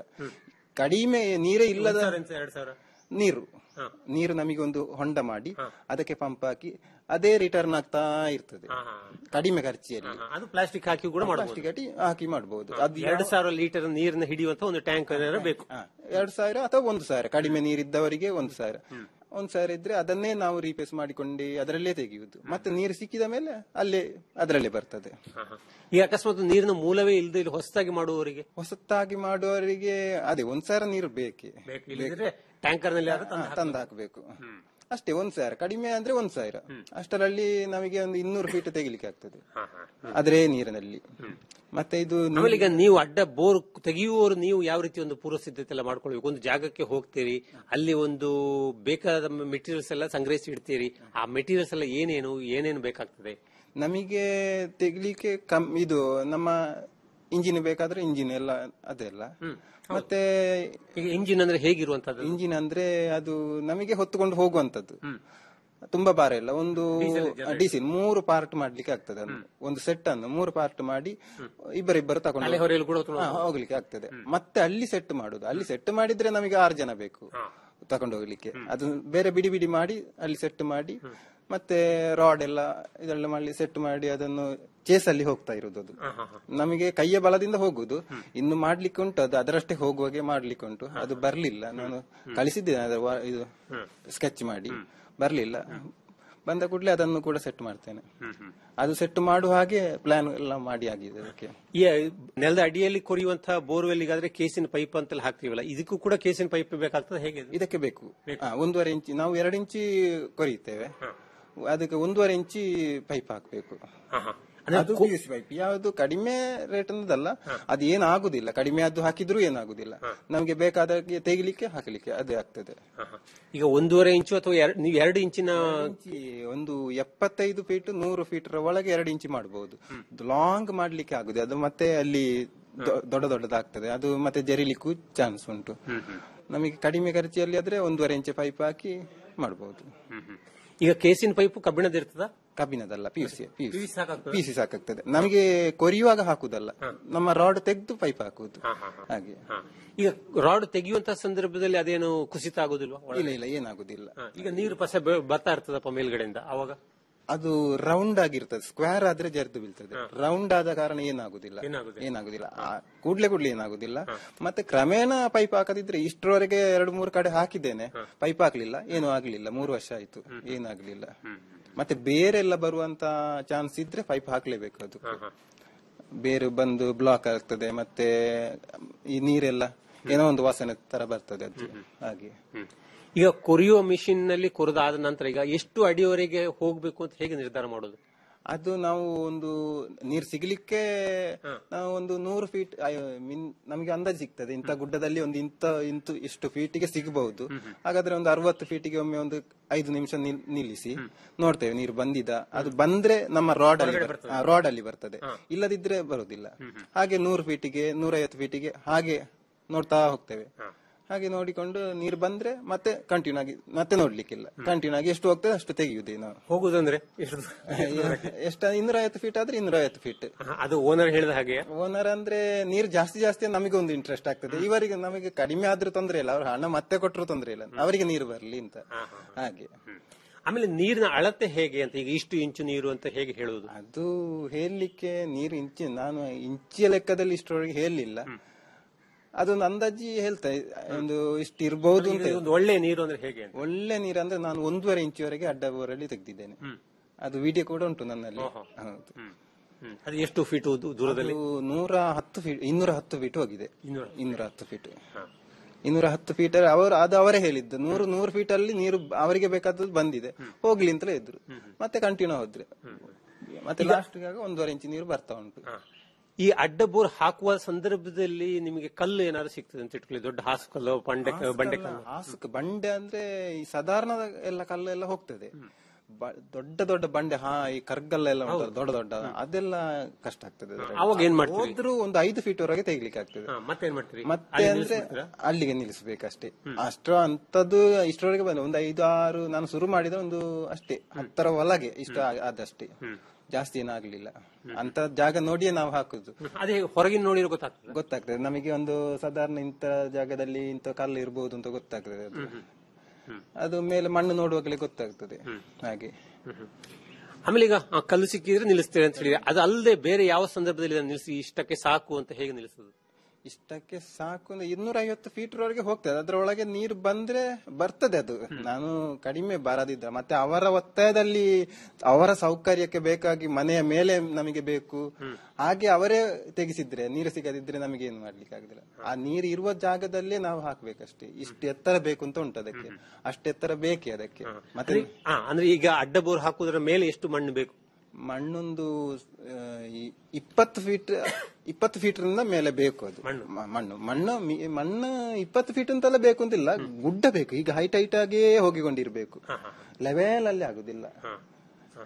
Speaker 6: ಕಡಿಮೆ ನೀರೇ ಇಲ್ಲದ
Speaker 10: ಎರಡು ಸಾವಿರ
Speaker 6: ನೀರು ನೀರು ನಮಗೆ ಒಂದು ಹೊಂಡ ಮಾಡಿ ಅದಕ್ಕೆ ಪಂಪ್ ಹಾಕಿ ಅದೇ ರಿಟರ್ನ್ ಆಗ್ತಾ ಇರ್ತದೆ ಕಡಿಮೆ ಖರ್ಚಿಯಲ್ಲಿ
Speaker 10: ಅದು ಪ್ಲಾಸ್ಟಿಕ್ ಹಾಕಿ ಕೂಡ ಮಾಡಬಹುದು
Speaker 6: ಪ್ಲಾಸ್ಟಿಕ್ ಹಾಕಿ ಹಾಕಿ ಮಾಡಬಹುದು ಅದು
Speaker 10: ಎರಡು ಸಾವಿರ ಲೀಟರ್ ನೀರನ್ನ ಹಿಡಿಯುವಂತ ಒಂದು ಟ್ಯಾಂಕ್ ಏನಾದ್ರು ಬೇಕು
Speaker 6: ಎರಡು ಸಾವಿರ ಅಥವಾ ಒಂದು ಸಾವಿರ ಕಡಿಮೆ ನೀರಿದ್ದವರಿಗೆ ಒಂದು ಸಾವಿರ ಒಂದು ಸಾವಿರ ಇದ್ರೆ ಅದನ್ನೇ ನಾವು ರೀಪೇಸ್ ಮಾಡಿಕೊಂಡು ಅದರಲ್ಲೇ ತೆಗೆಯುವುದು ಮತ್ತೆ ನೀರು ಸಿಕ್ಕಿದ ಮೇಲೆ ಅಲ್ಲೇ ಅದರಲ್ಲೇ ಬರ್ತದೆ
Speaker 10: ಈಗ ಅಕಸ್ಮಾತ್ ನೀರಿನ ಮೂಲವೇ ಇಲ್ಲದೆ ಇಲ್ಲಿ ಹೊಸದಾಗಿ ಮಾಡುವವರಿಗೆ
Speaker 6: ಹೊಸತಾಗಿ ಮಾಡುವವರಿಗೆ ಅದೇ ಒಂದ್ ಸಾವಿರ ನೀರು ಬೇಕೇ
Speaker 10: ಇಲ್ಲದಿದ್ರೆ ಟ್ಯಾಂಕರ್ ನಲ್ಲಿ ಆದ್ರೂ ತಂದು
Speaker 6: ತಂದು ಹಾಕಬೇಕು ಅಷ್ಟೇ ಒಂದ್ ಸಾವಿರ ಕಡಿಮೆ ಅಂದ್ರೆ ಒಂದ್ ಸಾವಿರ ಅಷ್ಟರಲ್ಲಿ ನಮಗೆ ಒಂದು ಇನ್ನೂರು ಫೀಟ್ ತೆಗಿಲಿಕ್ಕೆ ಆಗ್ತದೆ ಅದ್ರೆ ನೀರಿನಲ್ಲಿ ಮತ್ತೆ ಇದು ನೀರು-
Speaker 10: ಆಮೇಲೆ ಈಗ ನೀವು ಅಡ್ಡ ಬೋರ್ ತೆಗೆಯುವವರು ನೀವು ಯಾವ ರೀತಿ ಒಂದು ಪೂರ್ವ ಸಿದ್ಧತೆ ಎಲ್ಲ ಮಾಡ್ಕೊಳ್ಬೇಕು ಒಂದು ಜಾಗಕ್ಕೆ ಹೋಗ್ತೀರಿ ಅಲ್ಲಿ ಒಂದು ಬೇಕಾದ ಮೆಟೀರಿಯಲ್ಸ್ ಎಲ್ಲ ಸಂಗ್ರಹಿಸಿ ಇಡ್ತೀರಿ ಆ ಮೆಟೀರಿಯಲ್ಸ್ ಎಲ್ಲ ಏನೇನು ಏನೇನು ಬೇಕಾಗ್ತದೆ
Speaker 6: ನಮಗೆ ತೆಗಿಲಿಕ್ಕೆ ಕಮ್ ಇದು ನಮ್ಮ ಇಂಜಿನ್ ಬೇಕಾದ್ರೆ ಇಂಜಿನ್ ಎಲ್ಲ ಅದೆಲ್ಲ ಮತ್ತೆ
Speaker 10: ಈಗ ಇಂಜಿನ್ ಅಂದ್ರೆ ಹೇಗಿರುವಂತದ್ದು
Speaker 6: ಇಂಜಿನ್ ಅಂದ್ರೆ ಅದು ನಮಗೆ ಹೊತ್ತುಕೊಂಡು ಹೋಗುವಂತದ್ದು ತುಂಬಾ ಭಾರ ಇಲ್ಲ ಒಂದು ಡೀಸೆಲ್ ಮೂರು ಪಾರ್ಟ್ ಮಾಡ್ಲಿಕ್ಕೆ ಆಗ್ತದೆ ಅದು. ಒಂದು ಸೆಟ್ ಅನ್ನು ಮೂರು ಪಾರ್ಟ್ ಮಾಡಿ ಇಬ್ಬರಿಬ್ಬರು ತಗೊಂಡು
Speaker 10: ತಲೆ ಹೊರೆಯಲ್ಲಿ ಕೂಡ ಹೊತ್ಕೊಂಡು
Speaker 6: ಹಾ, ಹೋಗ್ಲಿಕ್ಕೆ ಆಗ್ತದೆ ಮತ್ತೆ ಅಲ್ಲಿ ಸೆಟ್ ಮಾಡುದು ಅಲ್ಲಿ ಸೆಟ್ ಮಾಡಿದ್ರೆ ನಮಗೆ ಆರು ಜನ ಬೇಕು ತಕೊಂಡು ಹೋಗ್ಲಿಕ್ಕೆ ಅದು ಬೇರೆ ಬಿಡಿ ಬಿಡಿ ಮಾಡಿ ಅಲ್ಲಿ ಸೆಟ್ ಮಾಡಿ ಮತ್ತೆ ರಾಡ್ ಎಲ್ಲ ಇದೆಲ್ಲ ಮಾಡಿ ಸೆಟ್ ಮಾಡಿ ಅದನ್ನು ಚೇಸಲ್ಲಿ ಹೋಗ್ತಾ ಇರುವುದು ಅದು ನಮಗೆ ಕೈಯ ಬಲದಿಂದ ಹೋಗುದು ಇನ್ನು ಮಾಡ್ಲಿಕ್ಕೆ ಉಂಟು ಅದು ಅದರಷ್ಟೇ ಹೋಗುವಾಗೆ ಮಾಡ್ಲಿಕ್ಕೆ ಉಂಟು ಅದು ಬರ್ಲಿಲ್ಲ ನಾನು ಕಳಿಸಿದ್ದೇನೆ ಅದರ ವ- ಇದು ಸ್ಕೆಚ್ ಮಾಡಿ ಬರ್ಲಿಲ್ಲ ಬಂದ ಕೂಡಲೇ ಅದನ್ನು ಕೂಡ ಸೆಟ್ ಮಾಡ್ತೇನೆ ಅದು ಸೆಟ್ ಮಾಡುವ ಹಾಗೆ ಪ್ಲಾನ್ ಎಲ್ಲ ಮಾಡಿ ಆಗಿದೆ ಅದಕ್ಕೆ
Speaker 10: ಈ ನೆಲದ ಅಡಿಯಲ್ಲಿ ಕೊರಿಯುವಂತಹ ಬೋರ್ವೆಲ್ಗಾದ್ರೆ ಕೇಸಿನ ಪೈಪ್ ಅಂತೆಲ್ಲ ಹಾಕ್ತೀವಲ್ಲ ಇದಕ್ಕೂ ಕೂಡ ಕೇಸಿನ ಪೈಪ್ ಬೇಕಾಗ್ತದೆ ಹೇಗೆ ಇದು?
Speaker 6: ಇದಕ್ಕೆ ಬೇಕು ಹಾ, ಒಂದೂವರೆ ಇಂಚಿ ನಾವು ಎರಡು ಇಂಚಿ ಕೊರೆಯುತ್ತೇವೆ ಅದಕ್ಕೆ ಒಂದೂವರೆ ಇಂಚಿ ಪೈಪ್ ಹಾಕ್ಬೇಕು ಅದು PVC ಪೈಪ್ ಯಾವುದು ಕಡಿಮೆ ರೇಟ್ ಅನ್ನೋದಲ್ಲ ಅದು ಏನಾಗುದಿಲ್ಲ ಕಡಿಮೆ ಅದು ಹಾಕಿದ್ರೂ ಏನಾಗುದಿಲ್ಲ ನಮಗೆ ಬೇಕಾದಾಗೆ ತೆಗಿಲಿಕ್ಕೆ ಹಾಕಲಿಕ್ಕೆ ಅದೇ ಆಗ್ತದೆ
Speaker 10: ಈಗ ಒಂದೂವರೆ ಇಂಚು ಅಥವಾ ಎರಡ್- ನೀವು ಎರಡು ಇಂಚಿನ
Speaker 6: ಇಂಚಿ ಒಂದು ಎಪ್ಪತ್ತೈದು ಫೀಟ್ ನೂರು ಫೀಟ್ ಒಳಗೆ ಎರಡು ಇಂಚಿ ಮಾಡಬಹುದು ಲಾಂಗ್ ಮಾಡ್ಲಿಕ್ಕೆ ಆಗುದು ಅದು ಮತ್ತೆ ಅಲ್ಲಿ ದೊ- ದೊಡ್ಡ ದೊಡ್ಡದಾಗ್ತದೆ ಅದು ಮತ್ತೆ ಜರಿಲಿಕ್ಕೂ ಚಾನ್ಸ್ ಉಂಟು ನಮಗೆ ಕಡಿಮೆ ಖರ್ಚಿಯಲ್ಲಿ ಆದ್ರೆ ಒಂದೂವರೆ ಇಂಚಿ ಪೈಪ್ ಹಾಕಿ ಮಾಡಬಹುದು
Speaker 10: ಈಗ ಕೇಸಿನ ಪೈಪ್ ಕಬ್ಬಿಣದ ಇರ್ತದ
Speaker 6: ಕಬ್ಬಿಣದಲ್ಲ ಪಿಯುಸಿ
Speaker 10: PVC ಸಾಕಾಗ್ತದಾ?
Speaker 6: ಪಿಸಿ ಸಾಕಾಗ್ತದೆ ನಮಗೆ ಕೊರಿಯುವಾಗ ಹಾಕುದಲ್ಲ ನಮ್ಮ ರಾಡ್ ತೆಗೆದು ಪೈಪ್ ಹಾಕುದು ಹಾಗೆ
Speaker 10: ಈಗ ರಾಡ್ ತೆಗೆಯುವಂತ ಸಂದರ್ಭದಲ್ಲಿ ಅದೇನು ಕುಸಿತ ಆಗೋದಿಲ್ವಾ ಒಳಗೆ?
Speaker 6: ಇಲ್ಲ ಇಲ್ಲ ಏನಾಗುದಿಲ್ಲ
Speaker 10: ಹಾ, ಈಗ ನೀರು ಪಸ ಬೆ- ಬರ್ತಾ ಇರ್ತದಪ್ಪ ಮೇಲ್ಗಡೆಯಿಂದ ಅವಾಗ
Speaker 6: ಅದು ರೌಂಡ್ ಆಗಿರ್ತದೆ ಸ್ಕ್ವೇರ್ ಆದ್ರೆ ಜರಿದು ಬೀಳ್ತದೆ ರೌಂಡ್ ಆದ ಕಾರಣ ಏನಾಗುದಿಲ್ಲ
Speaker 10: ಏನಾಗುದಿಲ್ಲ.
Speaker 6: ಏನಾಗುದಿಲ್ಲ ಆ, ಕೂಡ್ಲೆ ಕೂಡ್ಲೆ ಏನಾಗುದಿಲ್ಲ ಮತ್ತೆ ಕ್ರಮೇಣ ಪೈಪ್ ಹಾಕದಿದ್ರೆ ಇಷ್ಟರವರೆಗೆ ಎರಡು ಮೂರು ಕಡೆ ಹಾಕಿದ್ದೇನೆ ಪೈಪ್ ಹಾಕ್ಲಿಲ್ಲ ಏನೂ ಆಗ್ಲಿಲ್ಲ ಮೂರು ವರ್ಷ ಆಯ್ತು ಏನಾಗ್ಲಿಲ್ಲ ಮತ್ತೆ ಬೇರೆ ಎಲ್ಲ ಬರುವಂತ ಚಾನ್ಸ್ ಇದ್ರೆ ಪೈಪ್ ಹಾಕ್ಲೇಬೇಕು ಅದು ಬೇರೆ ಬಂದು ಬ್ಲಾಕ್ ಆಗ್ತದೆ ಮತ್ತೆ ಈ ನೀರೆಲ್ಲ ಏನೋ ಒಂದು ವಾಸನೆ ತರ ಬರ್ತದೆ ಅದು ಹಾಗೆ
Speaker 10: ಈಗ ಕೊರಿಯುವ ಮಿಷಿನ್ ನಲ್ಲಿ ಕೊರೆದಾದ ನಂತರ ಈಗ ಎಷ್ಟು ಅಡಿಯವರೆಗೆ ಹೋಗ್ಬೇಕು ಅಂತ ಹೇಗೆ ನಿರ್ಧಾರ ಮಾಡೋದು
Speaker 6: ಅದು ನಾವು ಒಂದು ನೀರು ಸಿಗ್ಲಿಕ್ಕೆ ನಾವು ಒಂದು ನೂರು ಫೀಟ್ ನಮಗೆ ಅಂದಾಜು ಸಿಗ್ತದೆ ಇಂಥ ಗುಡ್ಡದಲ್ಲಿ ಒಂದು ಇಂಥ ಇಂತು ಇಷ್ಟು ಫೀಟಿಗೆ ಸಿಗಬಹುದು ಹಾಗಾದ್ರೆ ಒಂದು ಅರವತ್ತು ಫೀಟಿಗೆ ಒಮ್ಮೆ ಒಂದು ಐದು ನಿಮಿಷ ನಿಲ್- ನಿಲ್ಲಿಸಿ ನೋಡ್ತೇವೆ ನೀರು ಬಂದಿದ ಅದು ಬಂದ್ರೆ ನಮ್ಮ ರಾಡ್ ಅಲ್ಲಿ ರಾಡ್ ಅಲ್ಲಿ ಬರ್ತದೆ ಇಲ್ಲದಿದ್ರೆ ಬರುದಿಲ್ಲ ಹಾಗೆ ನೂರು ಫೀಟಿಗೆ ನೂರೈವತ್ತು ಫೀಟಿಗೆ ಹಾಗೆ ನೋಡ್ತಾ ಹೋಗ್ತೇವೆ ಹಾಗೆ ನೋಡಿಕೊಂಡು ನೀರು ಬಂದ್ರೆ ಮತ್ತೆ ಕಂಟಿನ್ಯೂ ಆಗಿ ಮತ್ತೆ ನೋಡ್ಲಿಕ್ಕಿಲ್ಲ ಕಂಟಿನ್ಯೂ ಆಗಿ ಎಷ್ಟು ಹೋಗ್ತದೆ ಅಷ್ಟು ತೆಗೆಯುವುದೇ ನಾವು
Speaker 10: ಹೋಗುದಂದ್ರೆ ಎಷ್ಟು
Speaker 6: ಎಷ್ಟ ಇನ್ನೂರ ಐವತ್ತು ಫೀಟ್ ಆದ್ರೆ ಇನ್ನೂರ ಐವತ್ತು ಫೀಟ್
Speaker 10: ಅದು ಓನರ್ ಹೇಳಿದ ಹಾಗೆ
Speaker 6: ಓನರ್ ಅಂದ್ರೆ ನೀರು ಜಾಸ್ತಿ ಜಾಸ್ತಿ ನಮಗೆ ಒಂದು ಇಂಟ್ರೆಸ್ಟ್ ಆಗ್ತದೆ ಇವರಿಗೆ ನಮಗೆ ಕಡಿಮೆ ಆದ್ರೂ ತೊಂದ್ರೆ ಇಲ್ಲ ಅವ್ರ ಹಣ ಮತ್ತೆ ಕೊಟ್ಟರು ತೊಂದ್ರೆ ಇಲ್ಲ ಅವರಿಗೆ ನೀರು ಬರಲಿ ಅಂತ ಹಾಗೆ
Speaker 10: ಆಮೇಲೆ ನೀರಿನ ಅಳತೆ ಹೇಗೆ ಅಂತ ಈಗ ಇಷ್ಟು ಇಂಚು ನೀರು ಅಂತ ಹೇಗೆ ಹೇಳುವುದು
Speaker 6: ಅದು ಹೇಳಲಿಕ್ಕೆ ನೀರು ಇಂಚಿ ನಾನು ಇಂಚಿಯ ಲೆಕ್ಕದಲ್ಲಿ ಇಷ್ಟರವರೆಗೆ ಹೇಳಲಿಲ್ಲ ಅದೊಂದು ಅಂದಾಜಿ ಹೇಳ್ತಾ ಇ- ಒಂದು ಇಷ್ಟು ಇರಬಹುದು ಅಂತ
Speaker 10: ಒಂದು ಒಳ್ಳೆ ನೀರು ಅಂದ್ರೆ ಹೇಗೆ ಅಂತ
Speaker 6: ಒಳ್ಳೆ ನೀರು ಅಂದ್ರೆ ನಾನು ಒಂದೂವರೆ ಇಂಚಿವರೆಗೆ ಅಡ್ಡ ಬೋರಲ್ಲಿ ತೆಗೆದಿದ್ದೇನೆ ಅದು ವಿಡಿಯೋ ಕೂಡ ಉಂಟು ನನ್ನಲ್ಲಿ ಹೌದು
Speaker 10: ಹ್ಮ್. ಅದು ಎಷ್ಟು ಫೀಟ್ ದೂರದಲ್ಲಿ
Speaker 6: ಅದು ನೂರ ಹತ್ತು ಫೀಟ್ ಇನ್ನೂರ ಹತ್ತು ಫೀಟ್ ಹೋಗಿದೆ
Speaker 10: ಇನ್ನೂರ
Speaker 6: ಇನ್ನೂರ ಹತ್ತು ಫೀಟ್ ಇನ್ನೂರ ಹತ್ತು ಫೀಟ್ ಅವರು ಅದು ಅವರೇ ಹೇಳಿದ್ದು ನೂರು ನೂರು ಫೀಟ್ ಅಲ್ಲಿ ನೀರು ಅವರಿಗೆ ಬೇಕಾದದ್ದು ಬಂದಿದೆ ಹೋಗ್ಲಿ ಅಂತಲೇ ಇದ್ರು ಮತ್ತೆ ಕಂಟಿನ್ಯೂ ಹೋದ್ರೆ ಮತ್ತೆ ಲಾಸ್ಟ್ ಒಂದೂವರೆ ಇಂಚು ನೀರು ಬರ್ತಾ ಉಂಟು
Speaker 10: ಈ ಅಡ್ಡ ಬೋರ್ ಹಾಕುವ ಸಂದರ್ಭದಲ್ಲಿ ನಿಮಗೆ ಕಲ್ಲು ಏನಾದ್ರು ಸಿಗ್ತದೆ ಅಂತ ಇಟ್ಕೊಳ್ಳಿ ದೊಡ್ಡ ಹಾಸು ಕಲ್ಲು ಬಂಡೆ ಬಂಡೆ ಕಲ್ಲು
Speaker 6: ಹಾಸುಕ್ ಬಂಡೆ ಅಂದ್ರೆ ಈ ಸಾಧಾರಣ ಎಲ್ಲ ಕಲ್ಲು ಎಲ್ಲ ಹೋಗ್ತದೆ ಬ- ದೊಡ್ಡ ದೊಡ್ಡ ಬಂಡೆ ಹಾ ಈ ಕರ್ಗಲ್ಲ ಎಲ್ಲ ಉಂಟಲ್ಲ ದೊಡ್ಡ ದೊಡ್ಡ ಅದೆಲ್ಲ ಕಷ್ಟ ಆಗ್ತದೆ ಅದ್ರಲ್ಲಿ.
Speaker 10: ಅವಾಗ ಏನ್ ಮಾಡ್ತೀರಿ?
Speaker 6: ಹೋದ್ರೂ ಒಂದು ಐದು ಫೀಟ್ ವರೆಗೆ ತೆಗಿಲಿಕ್ಕೆ ಆಗ್ತದೆ
Speaker 10: ಹಾ, ಮತ್ತೇನ್ ಮಾಡ್ತೀರಿ
Speaker 6: ಮತ್ತೆ
Speaker 10: ಅಲ್ಲಿ
Speaker 6: ಅಂದ್ರೆ
Speaker 10: ನಿಲ್ಲಿಸ್ಬಿಡ್ತೀರಾ?
Speaker 6: ಅಲ್ಲಿಗೆ ನಿಲ್ಲಿಸಬೇಕಷ್ಟೇ ಅಷ್ಟರ ಅಂತದ್ದು ಇಷ್ಟರವರೆಗೆ ಬಂದ ಒಂದು ಐದು ಆರು ನಾನು ಶುರು ಮಾಡಿದ ಒಂದು ಅಷ್ಟೇ ಹತ್ತರ ಒಳಗೆ ಇಷ್ಟ ಆ- ಆದಷ್ಟೇ ಜಾಸ್ತಿ ಏನಾಗ್ಲಿಲ್ಲ ಅಂತ ಜಾಗ ನೋಡಿಯೇ ನಾವು ಹಾಕುದು
Speaker 10: ಅದೇ ಹೊರಗಿನ ನೋಡಿರೋ ಗೊತ್ತಾಗ್ತದೆ
Speaker 6: ಗೊತ್ತಾಗ್ತದೆ ನಮಗೆ ಒಂದು ಸಾಧಾರಣ ಇಂಥ ಜಾಗದಲ್ಲಿ ಇಂಥ ಕಲ್ಲು ಇರಬಹುದು ಅಂತ ಗೊತ್ತಾಗ್ತದೆ ಅದು ಅದು ಮೇಲೆ ಮಣ್ಣು ನೋಡುವಾಗಲೇ ಗೊತ್ತಾಗ್ತದೆ ಹಾಗೆ
Speaker 10: ಆಮೇಲೆ ಈಗ ಆ ಕಲ್ಲು ಸಿಕ್ಕಿದ್ರೆ ನಿಲ್ಲಿಸ್ತೇವೆ ಅಂತ ಹೇಳಿದ್ರೆ ಅದು ಅಲ್ಲದೆ ಬೇರೆ ಯಾವ ಸಂದರ್ಭದಲ್ಲಿ ಇದನ್ನ ನಿಲ್ಲಿಸಿ ಇಷ್ಟಕ್ಕೆ ಸಾಕು ಅಂತ ಹೇಗೆ ನಿಲ್ಲಿಸುದು
Speaker 6: ಇಷ್ಟಕ್ಕೆ ಸಾಕು ಅಂದ್ರೆ ಇನ್ನೂರ ಐವತ್ತು ಫೀಟ್ ವರೆಗೆ ಹೋಗ್ತದೆ ಅದ್ರೊಳಗೆ ನೀರು ಬಂದ್ರೆ ಬರ್ತದೆ ಅದು ನಾನು ಕಡಿಮೆ ಬಾರದಿದ್ದ ಮತ್ತೆ ಅವರ ಒತ್ತಾಯದಲ್ಲಿ ಅವರ ಸೌಕರ್ಯಕ್ಕೆ ಬೇಕಾಗಿ ಮನೆಯ ಮೇಲೆ ನಮಗೆ ಬೇಕು ಹಾಗೆ ಅವರೇ ತೆಗೆಸಿದ್ರೆ ನೀರು ಸಿಗದಿದ್ರೆ ನಮಗೆ ಏನು ಮಾಡ್ಲಿಕ್ಕೆ ಆಗುದಿಲ್ಲ ಆ ನೀರು ಇರುವ ಜಾಗದಲ್ಲೇ ನಾವು ಹಾಕ್ಬೇಕಷ್ಟೇ ಇಷ್ಟು ಎತ್ತರ ಬೇಕು ಅಂತ ಉಂಟು ಅದಕ್ಕೆ ಅಷ್ಟು ಎತ್ತರ ಬೇಕೇ ಅದಕ್ಕೆ ಮತ್ತೆ
Speaker 10: ಆ, ಅಂದ್ರೆ ಈಗ ಅಡ್ಡ ಬೋರ್ ಹಾಕುವುದರ ಮೇಲೆ ಎಷ್ಟು ಮಣ್ಣು ಬೇಕು
Speaker 6: ಮಣ್ಣೊಂದು ಆ, ಈ- ಇಪ್ಪತ್ತು ಫೀಟ್ ಇಪ್ಪತ್ತು ಫೀಟ್ ರಿಂದ ಮೇಲೆ ಬೇಕು ಅದು ಮ- ಮಣ್ಣು ಮಣ್ಣು ಮಿ- ಮಣ್ಣು ಇಪ್ಪತ್ತು ಫೀಟ್ ಅಂತೆಲ್ಲ ಬೇಕು ಅಂತಿಲ್ಲ ಗುಡ್ಡ ಬೇಕು ಈಗ ಹೈಟ್ ಹೈಟ್ ಆಗಿಯೇ ಹೋಗಿಕೊಂಡಿರ್ಬೇಕು ಲೆವೆಲ್ ಅಲ್ಲಿ ಆಗುದಿಲ್ಲ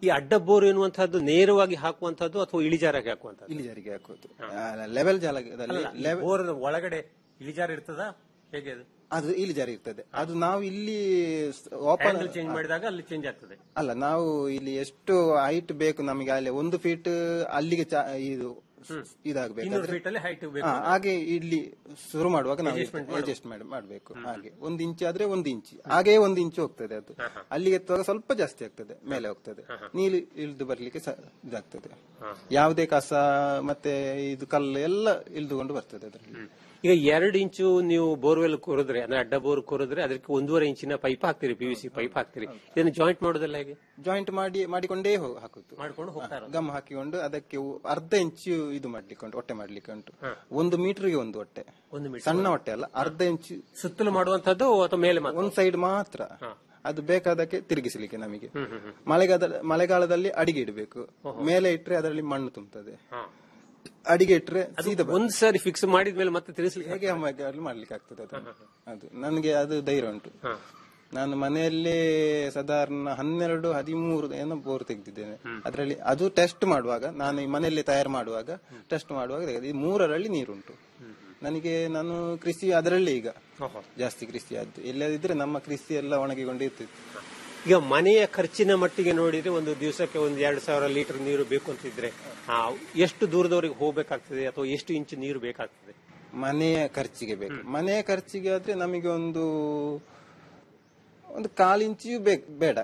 Speaker 10: ಈ ಅಡ್ಡ ಬೋರ್ ಎನ್ನುವಂತಹದ್ದು ನೇರವಾಗಿ ಹಾಕುವಂತಹದ್ದು ಅಥವಾ ಇಳಿಜಾರಾಗಿ ಹಾಕುವಂತಹದ್ದು
Speaker 6: ಇಳಿಜಾರಿಗೆ ಹಾಕೋದು ಲೆವೆಲ್ ಜಾಲದಲ್ಲಿ ಲೆವೆಲ್
Speaker 10: ಬೋರ್ ಒಳಗಡೆ ಇಳಿಜಾರು ಇರ್ತದ ಹೇಗೆ ಅದು
Speaker 6: ಅದು ಇಳಿಜಾರಿ ಇರ್ತದೆ ಅದು ನಾವು ಇಲ್ಲಿ ಓಪನ್
Speaker 10: ಚೇಂಜ್ ಮಾಡಿದಾಗ ಅಲ್ಲಿ ಚೇಂಜ್ ಆಗ್ತದೆ
Speaker 6: ಅಲ್ಲ ನಾವು ಇಲ್ಲಿ ಎಷ್ಟು ಹೈಟ್ ಬೇಕು ನಮಗೆ ಅಲ್ಲಿ ಒಂದು ಫೀಟ್ ಅಲ್ಲಿಗೆ ಚಾ- ಇದು ಇದಾಗಬೇಕು
Speaker 10: ಇನ್ನೂರು ಫೀಟ್ ಅಲ್ಲಿ ಹೈಟ್ ಬೇಕು
Speaker 6: ಹಾಗೆ ಇಲ್ಲಿ ಶುರು ಮಾಡುವಾಗ ನಾವು ಅಡ್ಜಸ್ಟ್ ಮಾಡಿ ಮಾಡಬೇಕು ಹಾಗೆ ಒಂದು ಇಂಚ್ ಆದ್ರೆ ಒಂದು ಇಂಚ್ ಹಾಗೆ ಒಂದು ಇಂಚು ಹೋಗ್ತದೆ ಅದು ಅಲ್ಲಿಗೆ ಎತ್ತುವಾಗ ಸ್ವಲ್ಪ ಜಾಸ್ತಿ ಆಗ್ತದೆ ಮೇಲೆ ಹೋಗ್ತದೆ ನೀರು ಇಳಿದು ಬರ್ಲಿಕ್ಕೆ ಸ- ಇದಾಗ್ತದೆ ಯಾವುದೇ ಕಸ ಮತ್ತೆ ಇದು ಕಲ್ಲು ಎಲ್ಲ ಇಳಿದುಕೊಂಡು ಬರ್ತದೆ ಅದರಲ್ಲಿ
Speaker 10: ಈಗ ಎರಡು ಇಂಚು ನೀವು ಬೋರ್ವೆಲ್ ಕೊರಿದ್ರೆ ಅಂದ್ರೆ ಅಡ್ಡ ಬೋರ್ ಕೊರಿದ್ರೆ ಅದಕ್ಕೆ ಒಂದೂವರೆ ಇಂಚಿನ ಪೈಪ್ ಹಾಕ್ತೀರಿ ಪಿ ಸಿ ಪೈಪ್ ಹಾಕ್ತೀರಿ ಇದನ್ನು ಜಾಯಿಂಟ್ ಮಾಡೋದಲ್ಲ ಹೇಗೆ
Speaker 6: ಜಾಯಿಂಟ್ ಮಾಡಿ ಮಾಡಿಕೊಂಡೇ ಹೋ- ಹಾಕುದು
Speaker 10: ಮಾಡ್ಕೊಂಡು ಹೋಗ್ತಾ ಇರೋದು.
Speaker 6: ಗಮ್ ಹಾಕಿಕೊಂಡು ಅದಕ್ಕೆ ಉ- ಅರ್ಧ ಇಂಚು ಇದು ಮಾಡ್ಲಿಕ್ಕೆ ಉಂಟು ಹೊಟ್ಟೆ ಮಾಡ್ಲಿಕ್ಕೆ ಉಂಟು ಒಂದು ಮೀಟರ್ಗೆ ಒಂದು ಹೊಟ್ಟೆ
Speaker 10: ಒಂದು ಮೀಟರ್
Speaker 6: ಸಣ್ಣ ಹೊಟ್ಟೆ ಅಲ್ಲ ಅರ್ಧ ಇಂಚು
Speaker 10: ಸುತ್ತಲೂ ಮಾಡುವಂತದ್ದು ಅಥವಾ ಮೇಲೆ ಮಾತ್ರ
Speaker 6: ಒಂದ್ ಸೈಡ್ ಮಾತ್ರ ಅದು ಬೇಕಾದಕ್ಕೆ ತಿರುಗಿಸಲಿಕ್ಕೆ ನಮಗೆ ಮಳೆಗಾಲ ಮಳೆಗಾಲದಲ್ಲಿ ಅಡಿಗೆ ಇಡಬೇಕು ಮೇಲೆ ಇಟ್ರೆ ಅದರಲ್ಲಿ ಮಣ್ಣು ತುಂಬುತ್ತದೆ ಅಡಿಗೆ ಇಟ್ರೆ ಸೀದಾ ಬ-
Speaker 10: ಒಂದ್ ಸಾರಿ ಫಿಕ್ಸ್ ಮಾಡಿದ್ಮೇಲೆ ಮತ್ತೆ ತಿರ್ಗಿಸ್ಲಿಕ್ಕೆ
Speaker 6: ಹೇಗೆ ಅಲ್ಲಿ ಮಾಡ್ಲಿಕ್ಕೆ ಆಗ್ತದೆ ಅದು ಅದು ನನಗೆ ಅದು ಧೈರ್ಯ ಉಂಟು ನಾನು ಮನೆಯಲ್ಲೇ ಸಾಧಾರಣ ಹನ್ನೆರಡು ಹದಿಮೂರು ಏನೋ ಬೋರ್ ತೆಗೆದಿದ್ದೇನೆ ಅದರಲ್ಲಿ ಅದು ಟೆಸ್ಟ್ ಮಾಡುವಾಗ ನಾನು ಈ ಮನೆಯಲ್ಲೇ ತಯಾರು ಮಾಡುವಾಗ ಟೆಸ್ಟ್ ಮಾಡುವಾಗ ತೆಗೆದು ಈ ಮೂರರಲ್ಲಿ ನೀರುಂಟು ನನಗೆ ನಾನು ಕೃಷಿ ಅದರಲ್ಲೇ ಈಗ ಜಾಸ್ತಿ ಕೃಷಿ ಆದ್ದು ಎಲ್ಲದಿದ್ರೆ ನಮ್ಮ ಕೃಷಿ ಎಲ್ಲ ಒಣಗಿಕೊಂಡಿರ್ತಿತ್ತು
Speaker 10: ಈಗ ಮನೆಯ ಖರ್ಚಿನ ಮಟ್ಟಿಗೆ ನೋಡಿದ್ರೆ ಒಂದು ದಿವಸಕ್ಕೆ ಒಂದು ಎರಡು ಸಾವಿರ ಲೀಟರ್ ನೀರು ಬೇಕು ಅಂತಿದ್ರೆ ಆ, ಎಷ್ಟು ದೂರದವರೆಗೆ ಹೋಗ್ಬೇಕಾಗ್ತದೆ ಅಥವಾ ಎಷ್ಟು ಇಂಚು ನೀರು ಬೇಕಾಗ್ತದೆ
Speaker 6: ಮನೆಯ ಖರ್ಚಿಗೆ ಬೇಕು ಮನೆಯ ಖರ್ಚಿಗೆ ಆದ್ರೆ ನಮಗೆ ಒಂದು ಒಂದು ಕಾಲು ಇಂಚಿಯೂ ಬೇಕು ಬೇಡ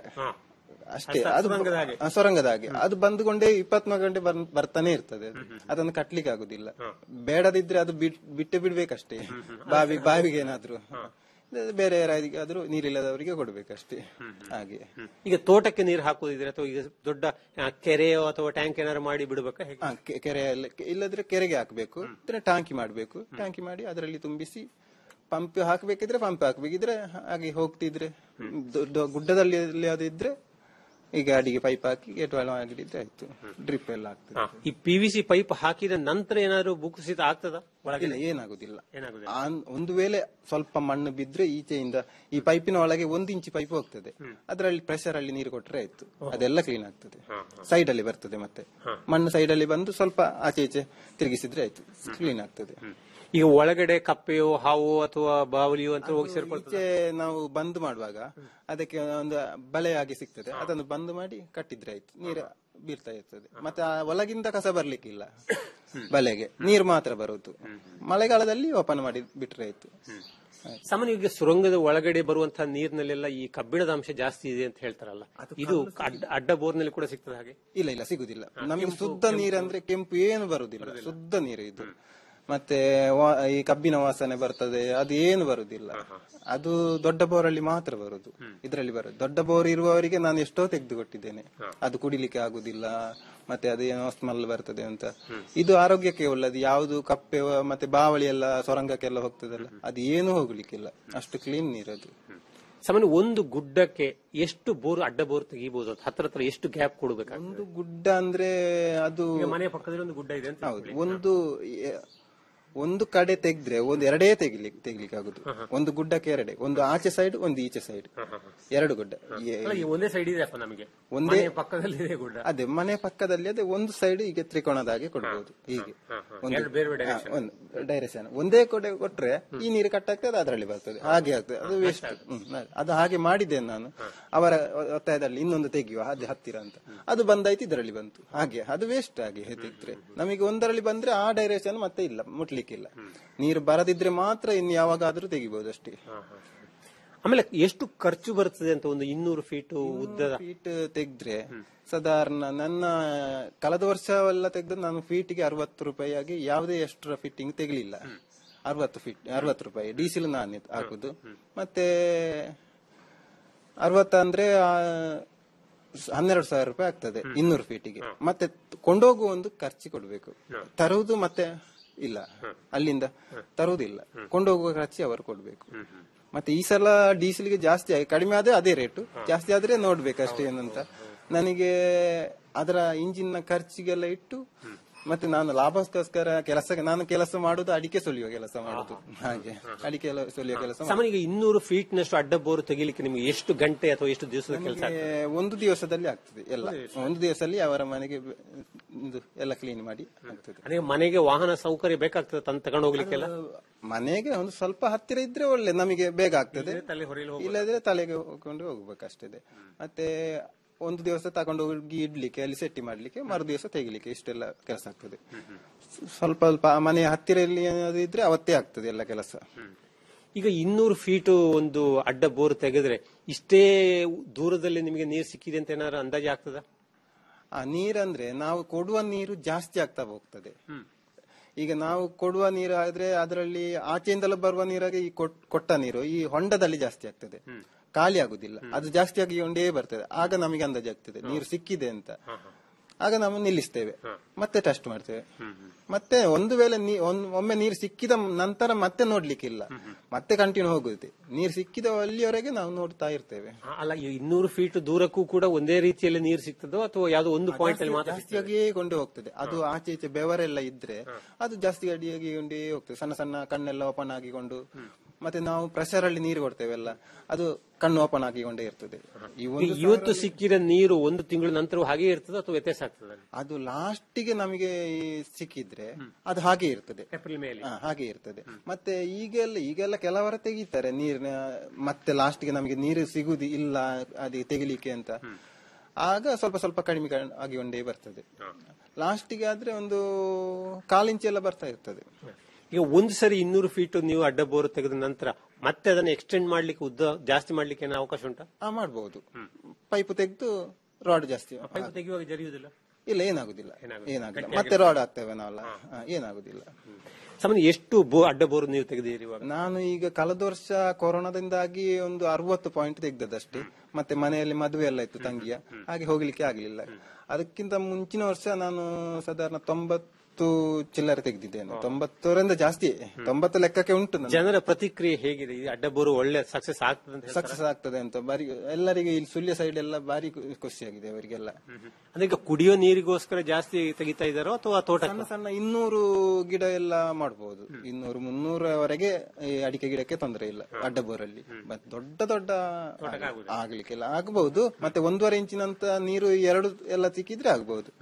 Speaker 6: ಅಷ್ಟೇ ಅದು
Speaker 10: ಸುರಂಗದ ಹಾಗೆ.
Speaker 6: ಆ, ಸೊರಂಗದ ಹಾಗೆ ಅದು ಬಂದುಕೊಂಡೇ ಇಪ್ಪತ್ನಾಲ್ಕು ಗಂಟೆ ಬರ್- ಬರ್ತಾನೆ ಇರ್ತದೆ ಅದು. ಅದನ್ನು ಕಟ್ಲಿಕ್ಕೆ ಆಗುದಿಲ್ಲ ಬೇಡದಿದ್ರೆ ಅದು ಬಿಟ್- ಬಿಟ್ಟು ಬಿಡ್ಬೇಕಷ್ಟೇ ಬಾವಿ ಬಾವಿಗೆ ಏನಾದ್ರು ಇದು ಬೇರೆ ಯಾರಾದ್ರೂ ನೀರಿಲ್ಲದವರಿಗೆ ಕೊಡ್ಬೇಕಷ್ಟೇ ಹಾಗೆ
Speaker 10: ಈಗ ತೋಟಕ್ಕೆ ನೀರು ಹಾಕುದಿದ್ರೆ ಅಥವಾ ಈಗ ದೊಡ್ಡ ಆ, ಕೆರೆಯೋ ಅಥವಾ ಟ್ಯಾಂಕ್ ಏನಾದ್ರು ಮಾಡಿ ಬಿಡ್ಬೇಕಾ ಹೇಗೆ
Speaker 6: ಹಾ, ಕೆ- ಕೆರೆಯಲ್ಲಿ ಇಲ್ಲದ್ರೆ ಕೆರೆಗೆ ಹಾಕಬೇಕು ಇದ್ರೆ ಟಾಂಕಿ ಮಾಡಬೇಕು ಟಾಂಕಿ ಮಾಡಿ ಅದರಲ್ಲಿ ತುಂಬಿಸಿ ಪಂಪ್ ಹಾಕಬೇಕಿದ್ರೆ ಪಂಪ್ ಹಾಕ್ಬೇಕಿದ್ರೆ ಹಾಗೆ ಹೋಗ್ತಿದ್ರೆ ದೊಡ್ಡ ಗುಡ್ಡದಲ್ಲಿ ಎಲ್ಲಿ ಅದು ಇದ್ರೆ ಈಗ ಅಡಿಗೆ ಪೈಪ್ ಹಾಕಿ ಏಟುವಾಳ ಆಗಿದ್ರೆ ಆಯ್ತು ಡ್ರಿಪ್ ಎಲ್ಲ ಆಗ್ತದೆ
Speaker 10: ಹಾ, ಈ ಪಿ ವಿ ಸಿ ಪೈಪ್ ಹಾಕಿದ ನಂತರ ಏನಾದ್ರು ಭೂಕುಸಿತ ಆಗ್ತದ ಒಳಗೆ
Speaker 6: ಇಲ್ಲ ಏನಾಗುದಿಲ್ಲ
Speaker 10: ಏನಾಗುದಿಲ್ಲ
Speaker 6: ಆ- ಒಂದು ವೇಳೆ ಸ್ವಲ್ಪ ಮಣ್ಣು ಬಿದ್ರೆ ಈಚೆಯಿಂದ ಈ ಪೈಪಿನ ಒಳಗೆ ಒಂದು ಇಂಚು ಪೈಪ್ ಹೋಗ್ತದೆ ಅದರಲ್ಲಿ ಪ್ರೆಷರ್ ಅಲ್ಲಿ ನೀರು ಕೊಟ್ರೆ ಆಯ್ತು ಅದೆಲ್ಲ ಕ್ಲೀನ್ ಆಗ್ತದೆ ಸೈಡ್ ಅಲ್ಲಿ ಬರ್ತದೆ ಮತ್ತೆ ಮಣ್ಣು ಸೈಡ್ ಅಲ್ಲಿ ಬಂದು ಸ್ವಲ್ಪ ಆಚೆ ಈಚೆ ತಿರುಗಿಸಿದ್ರೆ ಆಯ್ತು ಕ್ಲೀನ್ ಆಗ್ತದೆ
Speaker 10: ಈಗ ಒಳಗಡೆ ಕಪ್ಪೆಯೋ ಹಾವು ಅಥವಾ ಬಾವಲಿಯೋ ಅಂತ ಹೋಗಿ ಸೇರ್ಕೊಳ್ತದೆ
Speaker 6: ಈಚೆ ನಾವು ಬಂದ್ ಮಾಡುವಾಗ ಅದಕ್ಕೆ ಒಂದು ಬಲೆ ಆಗಿ ಸಿಗ್ತದೆ ಅದನ್ನು ಬಂದ್ ಮಾಡಿ ಕಟ್ಟಿದ್ರೆ ಆಯ್ತು ನೀರು ಬೀಳ್ತಾ ಇರ್ತದೆ ಮತ್ತೆ ಆ ಒಳಗಿಂದ ಕಸ ಬರ್ಲಿಕ್ಕಿಲ್ಲ ಬಲೆಗೆ ನೀರು ಮಾತ್ರ ಬರುದು ಮಳೆಗಾಲದಲ್ಲಿ ಓಪನ್ ಮಾಡಿ ಬಿಟ್ರೆ ಆಯ್ತು
Speaker 10: ಸಾಮಾನ್ಯವಾಗಿ ಸುರಂಗದ ಒಳಗಡೆ ಬರುವಂತಹ ನೀರಿನಲ್ಲೆಲ್ಲ ಈ ಕಬ್ಬಿಣದ ಅಂಶ ಜಾಸ್ತಿ ಇದೆ ಅಂತ ಹೇಳ್ತಾರಲ್ಲ ಇದು ಅಡ್ಡ- ಅಡ್ಡ ಬೋರ್ನಲ್ಲಿ ಕೂಡ ಸಿಗ್ತದೆ ಹಾಗೆ
Speaker 6: ಇಲ್ಲ ಇಲ್ಲ ಸಿಗುದಿಲ್ಲ ನಮಗೆ ಶುದ್ಧ ನೀರಂದ್ರೆ ಕೆಂಪು ಏನು ಬರುದಿಲ್ಲ ಶುದ್ಧ ನೀರು ಇದು ಮತ್ತೆ ವಾ- ಈ ಕಬ್ಬಿನ ವಾಸನೆ ಬರ್ತದೆ ಅದು ಏನು ಬರುದಿಲ್ಲ ಅದು ದೊಡ್ಡ ಬೋರಲ್ಲಿ ಮಾತ್ರ ಬರುದು ಇದರಲ್ಲಿ ಬರುದು ದೊಡ್ಡ ಬೋರ್ ಇರುವವರಿಗೆ ನಾನು ಎಷ್ಟೋ ತೆಗೆದು ಕೊಟ್ಟಿದ್ದೇನೆ ಅದು ಕುಡಿಲಿಕ್ಕೆ ಆಗುದಿಲ್ಲ ಮತ್ತೆ ಅದು ಏನೋ ಸ್ಮೆಲ್ ಬರ್ತದೆ ಅಂತ ಇದು ಆರೋಗ್ಯಕ್ಕೆ ಒಳ್ಳೇದು ಯಾವುದು ಕಪ್ಪೆ ಮತ್ತೆ ಬಾವಳಿ ಎಲ್ಲ ಸೊರಂಗಕ್ಕೆಲ್ಲ ಹೋಗ್ತದಲ್ಲ ಅದು ಏನು ಹೋಗ್ಲಿಕ್ಕಿಲ್ಲ ಅಷ್ಟು ಕ್ಲೀನ್ ನೀರದು
Speaker 10: ಸಾಮಾನ್ಯ ಒಂದು ಗುಡ್ಡಕ್ಕೆ ಎಷ್ಟು ಬೋರ್ ಅಡ್ಡ ಬೋರ್ ತೆಗಿಬಹುದು ಅಂತ ಹತ್ರ ಹತ್ರ ಎಷ್ಟು ಗ್ಯಾಪ್ ಕೊಡಬೇಕಾಗ್ತದೆ
Speaker 6: ಒಂದು ಗುಡ್ಡ ಅಂದ್ರೆ ಅದು
Speaker 10: ಈಗ ಮನೆ ಪಕ್ಕದಲ್ಲಿ ಒಂದು ಗುಡ್ಡ ಇದೆ ಅಂತ
Speaker 6: ಹೌದು ಒಂದು ಎ- ಒಂದು ಕಡೆ ತೆಗೆದ್ರೆ ಒಂದು ಎರಡೇ ತೆಗಿಲಿಕ್ಕೆ ತೆಗಿಲಿಕ್ಕೆ ಆಗುದು ಒಂದು ಗುಡ್ಡಕ್ಕೆ ಎರಡೇ ಒಂದು ಆಚೆ ಸೈಡ್ ಒಂದು ಈಚೆ ಸೈಡ್ ಎರಡು ಗುಡ್ಡ ಎ-
Speaker 10: ಅಲ್ಲ, ಈ ಒಂದೇ ಸೈಡ್ ಇದೆ ಅಪ್ಪ ನಮಗೆ
Speaker 6: ಒಂದೇ
Speaker 10: ಮನೆಯ ಪಕ್ಕದಲ್ಲಿ ಇದೆ ಗುಡ್ಡ
Speaker 6: ಅದೇ ಮನೆ ಪಕ್ಕದಲ್ಲಿ ಅದೇ ಒಂದು ಸೈಡ್ ಹೀಗೆ ತ್ರಿಕೋಣದ ಹಾಗೆ ಕೊಡಬಹುದು ಹೀಗೆ ಒಂದು
Speaker 10: ಎರಡು ಬೇರೆ ಬೇರೆ
Speaker 6: ಹಾ, ಒಂದು ಡೈರೆಕ್ಷನ್ ಒಂದೇ ಕಡೆ ಕೊಟ್ರೆ ಈ ನೀರು ಕಟ್ಟಾಗ್ತದೆ ಅದರಲ್ಲಿ ಬರ್ತದೆ ಹಾಗೆ ಆಗ್ತದೆ ಅದು ವೇಸ್ಟ್ ಅದು ಹಾಗೆ ಮಾಡಿದ್ದೇನೆ ನಾನು ಅವರ ಒತ್ತಾಯದಲ್ಲಿ ಇನ್ನೊಂದು ತೆಗೆಯುವ ಅದೇ ಹತ್ತಿರ ಅಂತ ಅದು ಬಂದಾಯ್ತು ಇದರಲ್ಲಿ ಬಂತು ಹಾಗೆ ಅದು ವೇಸ್ಟ್ ಆಗಿ ತೆಗೆದ್ರೆ ನಮಗೆ ಒಂದರಲ್ಲಿ ಬಂದ್ರೆ ಆ ಡೈರೆಕ್ಷನ್ ಮತ್ತೆ ಇಲ್ಲ ಮುಟ್ಲಿಕ್ಕಿಲ್ಲ ನೀರು ಬರದಿದ್ರೆ ಮಾತ್ರ ಇನ್ನು ಯಾವಾಗಾದ್ರೂ ತೆಗಿಬಹುದು ಅಷ್ಟೇ
Speaker 10: ಆಮೇಲೆ ಎಷ್ಟು ಖರ್ಚು ಬರ್ತದೆ ಅಂತ ಒಂದು ಇನ್ನೂರು ಫೀಟ್ ಉದ್ದದ
Speaker 6: ಫೀಟ್ ತೆಗೆದ್ರೆ ಸಾಧಾರಣ ನನ್ನ ಕಳೆದ ವರ್ಷ ಎಲ್ಲ ತೆಗೆದು ನಾನು ಫೀಟಿಗೆ ಅರವತ್ತು ರೂಪಾಯಿ ಆಗಿ ಯಾವುದೇ ಎಕ್ಸ್ಟ್ರಾ ಫಿಟ್ಟಿಂಗ್ ತೆಗಲಿಲ್ಲ ಅರವತ್ತು ಫೀಟ್ ಅರವತ್ತು ರೂಪಾಯಿ ಡೀಸೆಲ್ ನಾನು ಹಾಕುದು ಮತ್ತೆ ಅರವತ್ತ ಅಂದ್ರೆ ಆ, ಸ- ಹನ್ನೆರಡು ಸಾವಿರ ರೂಪಾಯಿ ಆಗ್ತದೆ ಇನ್ನೂರು ಫೀಟಿಗೆ ಮತ್ತೆ ಕೊಂಡೋಗುವ ಒಂದು ಖರ್ಚು ಕೊಡ್ಬೇಕು ತರುವುದು ಮತ್ತೆ ಇಲ್ಲ ಅಲ್ಲಿಂದ ತರುವುದಿಲ್ಲ ಕೊಂಡೋಗುವ ಖರ್ಚು ಅವರು ಕೊಡ್ಬೇಕು ಮತ್ತೆ ಈ ಸಲ ಡೀಸೆಲ್ಗೆ ಜಾಸ್ತಿ ಆಗಿ ಕಡಿಮೆ ಆದ್ರೆ ಅದೇ ರೇಟು ಜಾಸ್ತಿ ಆದ್ರೆ ನೋಡ್ಬೇಕು ಅಷ್ಟೇ ಏನಂತ ನನಗೆ ಅದರ ಇಂಜಿನ್ ನ ಖರ್ಚಿಗೆಲ್ಲ ಇಟ್ಟು ಮತ್ತೆ ನಾನು ಲಾಭಕ್ಕೋಸ್ಕರ ಕೆಲಸ ನಾನು ಕೆಲಸ ಮಾಡುದು ಅಡಿಕೆ ಸುಲಿಯುವ ಕೆಲಸ ಮಾಡುದು ಹಾಗೆ ಅಡಿಕೆ ಎಲ್ಲ ಸುಲಿಯುವ ಕೆಲಸ ಮಾಡುದು.
Speaker 10: ಸಾಮಾನ್ಯ ಈಗ ಇನ್ನೂರು ಫೀಟ್ ನಷ್ಟು ಅಡ್ಡ ಬೋರು ತೆಗಿಲಿಕ್ಕೆ ನಿಮ್ಗೆ ಎಷ್ಟು ಗಂಟೆ ಅಥವಾ ಎಷ್ಟು ದಿವಸದ ಕೆಲಸ
Speaker 6: ನಮಗೆ ಒಂದು ದಿವಸದಲ್ಲಿ ಆಗ್ತದೆ ಎಲ್ಲ ಒಂದು ದಿವಸದಲ್ಲಿ ಅವರ ಮನೆಗೆ ಬೆ- ಇದು ಎಲ್ಲ ಕ್ಲೀನ್ ಮಾಡಿ ಆಗ್ತದೆ
Speaker 10: ಅದೇ ಮನೆಗೆ ವಾಹನ ಸೌಕರ್ಯ ಬೇಕಾಗ್ತದೆ ತಂದು ತಗೊಂಡು ಹೋಗ್ಲಿಕ್ಕೆಲ್ಲ
Speaker 6: ಮನೆಗೆ ಒಂದು ಸ್ವಲ್ಪ ಹತ್ತಿರ ಇದ್ರೆ ಒಳ್ಳೆ ನಮಗೆ ಬೇಗ ಆಗ್ತದೆ
Speaker 10: ತಲೆ ಹೊರೆಯಲ್ಲಿ
Speaker 6: ಇಲ್ಲದ್ರೆ ತಲೆಗೆ ಹೋಗ್ಕೊಂಡು ಹೋಗ್ಬೇಕಷ್ಟೇ ಮತ್ತೆ ಒಂದು ದಿವಸ ತಗೊಂಡು ಹೋಗಿ ಇಡ್ಲಿಕ್ಕೆ ಅಲ್ಲಿ ಸೆಟ್ಟಿ ಮಾಡ್ಲಿಕ್ಕೆ ಮರು ದಿವಸ ತೆಗಿಲಿಕ್ಕೆ ಇಷ್ಟೆಲ್ಲ ಕೆಲಸ ಆಗ್ತದೆ ಸ್ವಲ್ಪ ಸ್ವಲ್ಪ ಆ ಮನೆ ಹತ್ತಿರಲ್ಲಿ ಏನಾದ್ರು ಇದ್ರೆ ಅವತ್ತೇ ಆಗ್ತದೆ ಎಲ್ಲ ಕೆಲಸ
Speaker 10: ಈಗ ಇನ್ನೂರು ಫೀಟ್ ಒಂದು ಅಡ್ಡ ಬೋರ್ ತೆಗೆದ್ರೆ ಇಷ್ಟೇ ದೂರದಲ್ಲಿ ನಿಮಗೆ ನೀರು ಸಿಕ್ಕಿದೆ ಅಂತ ಏನಾದ್ರು ಅಂದಾಜು ಆಗ್ತದ
Speaker 6: ಆ ನೀರಂದ್ರೆ ನಾವು ಕೊಡುವ ನೀರು ಜಾಸ್ತಿ ಆಗ್ತಾ ಹೋಗ್ತದೆ ಈಗ ನಾವು ಕೊಡುವ ನೀರು ಆದ್ರೆ ಅದರಲ್ಲಿ ಆಚೆಯಿಂದಲೂ ಬರುವ ನೀರಾಗಿ ಈ ಕೊಟ್- ಕೊಟ್ಟ ನೀರು ಈ ಹೊಂಡದಲ್ಲಿ ಜಾಸ್ತಿ ಆಗ್ತದೆ ಖಾಲಿ ಆಗುದಿಲ್ಲ ಅದು ಜಾಸ್ತಿ ಆಗಿಕೊಂಡೇ ಬರ್ತದೆ ಆಗ ನಮಗೆ ಅಂದಾಜು ಆಗ್ತದೆ ನೀರು ಸಿಕ್ಕಿದೆ ಅಂತ ಆಗ ನಾವು ನಿಲ್ಲಿಸ್ತೇವೆ ಮತ್ತೆ ಟೆಸ್ಟ್ ಮಾಡ್ತೇವೆ ಮತ್ತೆ ಒಂದು ವೇಳೆ ನೀ- ಒಂದ್- ಒಮ್ಮೆ ನೀರು ಸಿಕ್ಕಿದ ನಂತರ ಮತ್ತೆ ನೋಡ್ಲಿಕ್ಕಿಲ್ಲ ಮತ್ತೆ ಕಂಟಿನ್ಯೂ ಹೋಗುತ್ತೆ ನೀರು ಸಿಕ್ಕಿದ ಅಲ್ಲಿಯವರೆಗೆ ನಾವು ನೋಡ್ತಾ ಇರ್ತೇವೆ
Speaker 10: ಆ, ಅಲ್ಲ ಈ ಇನ್ನೂರು ಫೀಟ್ ದೂರಕ್ಕೂ ಕೂಡ ಒಂದೇ ರೀತಿಯಲ್ಲಿ ನೀರು ಸಿಗ್ತದೋ ಅಥವಾ ಯಾವ್ದೋ ಒಂದು ಪಾಯಿಂಟ್ ಅಲ್ಲಿ ಮಾತ್ರ
Speaker 6: ಜಾಸ್ತಿಯಾಗಿಯೇ ಕೊಂಡು ಹೋಗ್ತದೆ ಅದು ಆಚೆ ಈಚೆ ಬೆವರೆಲ್ಲ ಇದ್ರೆ ಅದು ಜಾಸ್ತಿ ಅಡಿಯಾಗಿ ಕೊಂಡೇ ಹೋಗ್ತದೆ ಸಣ್ಣ ಸಣ್ಣ ಕಣ್ಣೆಲ್ಲ ಓಪನ್ ಆಗಿಕೊಂಡು ಮತ್ತೆ ನಾವು ಪ್ರೆಷರ್ ಅಲ್ಲಿ ನೀರು ಕೊಡ್ತೇವೆಲ್ಲ ಅದು ಕಣ್ಣು ಓಪನ್ ಆಗಿಕೊಂಡೇ ಇರ್ತದೆ ಈ
Speaker 10: ಈಗ
Speaker 6: ಒಂದು
Speaker 10: ಇವತ್ತು ಸಿಕ್ಕಿದ ನೀರು ಒಂದು ತಿಂಗಳ ನಂತರ ಹಾಗೆ ಇರ್ತದ ಅಥವಾ ವ್ಯತ್ಯಾಸ ಆಗ್ತದ
Speaker 6: ಅದು ಲಾಸ್ಟಿಗೆ ನಮಗೆ ಈ ಸಿಕ್ಕಿದ್ರೆ ಅದು ಹಾಗೆ ಇರ್ತದೆ
Speaker 10: ಏಪ್ರಿಲ್ ಮೇಲೆ
Speaker 6: ಹಾ, ಹಾಗೆ ಇರ್ತದೆ ಮತ್ತೆ ಈಗೆಲ್ಲ ಈಗೆಲ್ಲ ಕೆಲವರ ತೆಗಿತಾರೆ ನೀರಿನ ಮತ್ತೆ ಲಾಸ್ಟ್ಗೆ ನಮಗೆ ನೀರು ಸಿಗುದು ಇಲ್ಲ ಅದು ತೆಗಿಲಿಕ್ಕೆ ಅಂತ ಆಗ ಸ್ವಲ್ಪ ಸ್ವಲ್ಪ ಕಡಿಮೆ ಕ- ಆಗಿಕೊಂಡೇ ಬರ್ತದೆ ಲಾಸ್ಟಿಗೆ ಆದ್ರೆ ಒಂದು ಕಾಲಿಂಚಿ ಎಲ್ಲ ಬರ್ತಾ ಇರ್ತದೆ
Speaker 10: ಈಗ ಒಂದು ಸರಿ ಇನ್ನೂರು ಫೀಟ್ ನೀವು ಅಡ್ಡ ಬೋರ್ ತೆಗೆದ ನಂತರ ಮತ್ತೆ ಅದನ್ನ ಎಕ್ಸ್ಟೆಂಡ್ ಮಾಡ್ಲಿಕ್ಕೆ ಉದ್ದ ಜಾಸ್ತಿ ಮಾಡ್ಲಿಕ್ಕೆ ಏನೋ ಅವಕಾಶ ಉಂಟಾ
Speaker 6: ಆ ಮಾಡ್ಬೋದು ಪೈಪ್ ತೆಗೆದು ರಾಡ್ ಜಾಸ್ತಿ
Speaker 10: ಪೈಪ್ ತೆಗೆಯುವಾಗ ಜರಿಯುವುದಿಲ್ಲ
Speaker 6: ಇಲ್ಲ ಏನಾಗುದಿಲ್ಲ ಏನಾಗುದಿಲ್ಲ ಮತ್ತೆ ರಾಡ್ ಆಗ್ತೇವೆ ನಾವಲ್ಲ ಹಾ, ಏನಾಗುದಿಲ್ಲ
Speaker 10: ಸಾಮಾನ್ಯ ಎಷ್ಟು ಬೋ ಅಡ್ಡ ಬೋರ್ ನೀವು ತೆಗೆದಿರಿ ಇವಾಗ
Speaker 6: ನಾನು ಈಗ ಕಳೆದ ವರ್ಷ ಕೊರೋನಾದಿಂದಾಗಿ ಒಂದು ಅರವತ್ತು ಪಾಯಿಂಟ್ ತೆಗ್ದದಷ್ಟೇ ಮತ್ತೆ ಮನೆಯಲ್ಲಿ ಮದುವೆ ಎಲ್ಲ ಇತ್ತು ತಂಗಿಯ ಹಾಗೆ ಹೋಗ್ಲಿಕ್ಕೆ ಆಗ್ಲಿಲ್ಲ ಅದಕ್ಕಿಂತ ಮುಂಚಿನ ವರ್ಷ ನಾನು ಸಾಧಾರಣ ತೊಂಬತ್ತು ಚಿಲ್ಲರೆ ತೆಗೆದಿದ್ದೇನೆ ತೊಂಬತ್ತರಿಂದ ಜಾಸ್ತಿ ತೊಂಬತ್ತು ಲೆಕ್ಕಕ್ಕೆ ಉಂಟು ನನ್ನ
Speaker 10: ಜನರ ಪ್ರತಿಕ್ರಿಯೆ ಹೇಗಿದೆ ಈ ಅಡ್ಡ ಬೋರ್ ಒಳ್ಳೆ ಸಕ್ಸಸ್ ಆಗ್ತದೆ ಅಂತ ಹೇಳ್ತಾರಾ?
Speaker 6: ಸಕ್ಸಸ್ ಆಗ್ತದೆ ಅಂತ ಬಾರಿ ಎಲ್ಲರಿಗೆ ಇಲ್ಲಿ ಸುಳ್ಯ ಸೈಡ್ ಎಲ್ಲ ಬಾರಿ ಖು- ಖುಷಿಯಾಗಿದೆ ಅವರಿಗೆಲ್ಲ
Speaker 10: ಅಂದ್ರೆ ಈಗ ಕುಡಿಯೋ ನೀರಿಗೋಸ್ಕರ ಜಾಸ್ತಿ ತೆಗಿತಾ ಇದ್ದಾರೋ ಅಥವಾ ತೋಟ
Speaker 6: ಸಣ್ಣ ಸಣ್ಣ ಇನ್ನೂರು ಗಿಡ ಎಲ್ಲ ಮಾಡಬಹುದು ಇನ್ನೂರು ಮುನ್ನೂರವರೆಗೆ ಈ ಅಡಿಕೆ ಗಿಡಕ್ಕೆ ತೊಂದರೆ ಇಲ್ಲ ಅಡ್ಡ ಬೋರಲ್ಲಿ ಮತ್ತೆ ದೊಡ್ಡ ದೊಡ್ಡ ಆಗ್ಲಿಕ್ಕೆಲ್ಲ ಆಗಬಹುದು ಮತ್ತೆ ಒಂದೂವರೆ ಇಂಚಿನಂತ ನೀರು ಎರಡು ಎಲ್ಲ ಸಿಕ್ಕಿದ್ರೆ ಆಗಬಹುದು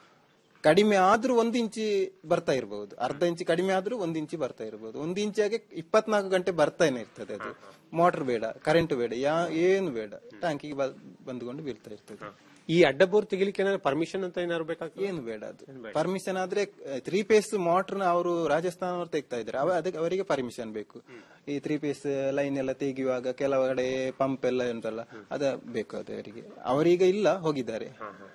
Speaker 6: ಕಡಿಮೆ ಆದ್ರೂ ಒಂದ್ ಇಂಚಿ ಬರ್ತಾ ಇರಬಹುದು ಅರ್ಧ ಇಂಚಿ ಕಡಿಮೆ ಆದ್ರೂ ಒಂದ್ ಇಂಚಿ ಬರ್ತಾ ಇರಬಹುದು ಒಂದ್ ಇಂಚಿಯಾಗೆ ಇಪ್ಪತ್ನಾಲ್ಕು ಗಂಟೆ ಬರ್ತಾನೆ ಇರ್ತದೆ ಅದು ಮೋಟರ್ ಬೇಡ ಕರೆಂಟ್ ಬೇಡ ಯಾ ಏನು ಬೇಡ ಟ್ಯಾಂಕಿಗೆ ಬಂದುಕೊಂಡು ಬೀಳ್ತಾ ಇರ್ತದೆ
Speaker 10: ಈ ಅಡ್ಡ ಬೋರ್ ತೆಗಿಲಿಕ್ಕೆ ಏನಾದ್ರು ಪರ್ಮಿಷನ್ ಅಂತ ಏನಾದ್ರು ಬೇಕಾಗ್ತದೆ
Speaker 6: ಏನು ಬೇಡ ಅದು ಪರ್ಮಿಷನ್ ಆದ್ರೆ ತ್ರೀ ಪೇಸ್ ಮೋಟರ್ ನ ಅವರು ರಾಜಸ್ಥಾನ ಅವರು ತೆಗ್ತಾ ಇದ್ದಾರೆ ಅವ ಅದಕ್ಕೆ ಅವರಿಗೆ ಪರ್ಮಿಷನ್ ಬೇಕು ಈ ತ್ರೀ ಪೇಸ್ ಲೈನ್ ಎಲ್ಲ ತೆಗೆಯುವಾಗ ಕೆಲವಡೆ ಪಂಪ್ ಎಲ್ಲ ಉಂಟಲ್ಲ ಅದ ಬೇಕು ಅದು ಅವರಿಗೆ ಅವರೀಗ ಇಲ್ಲ ಹೋಗಿದ್ದಾರೆ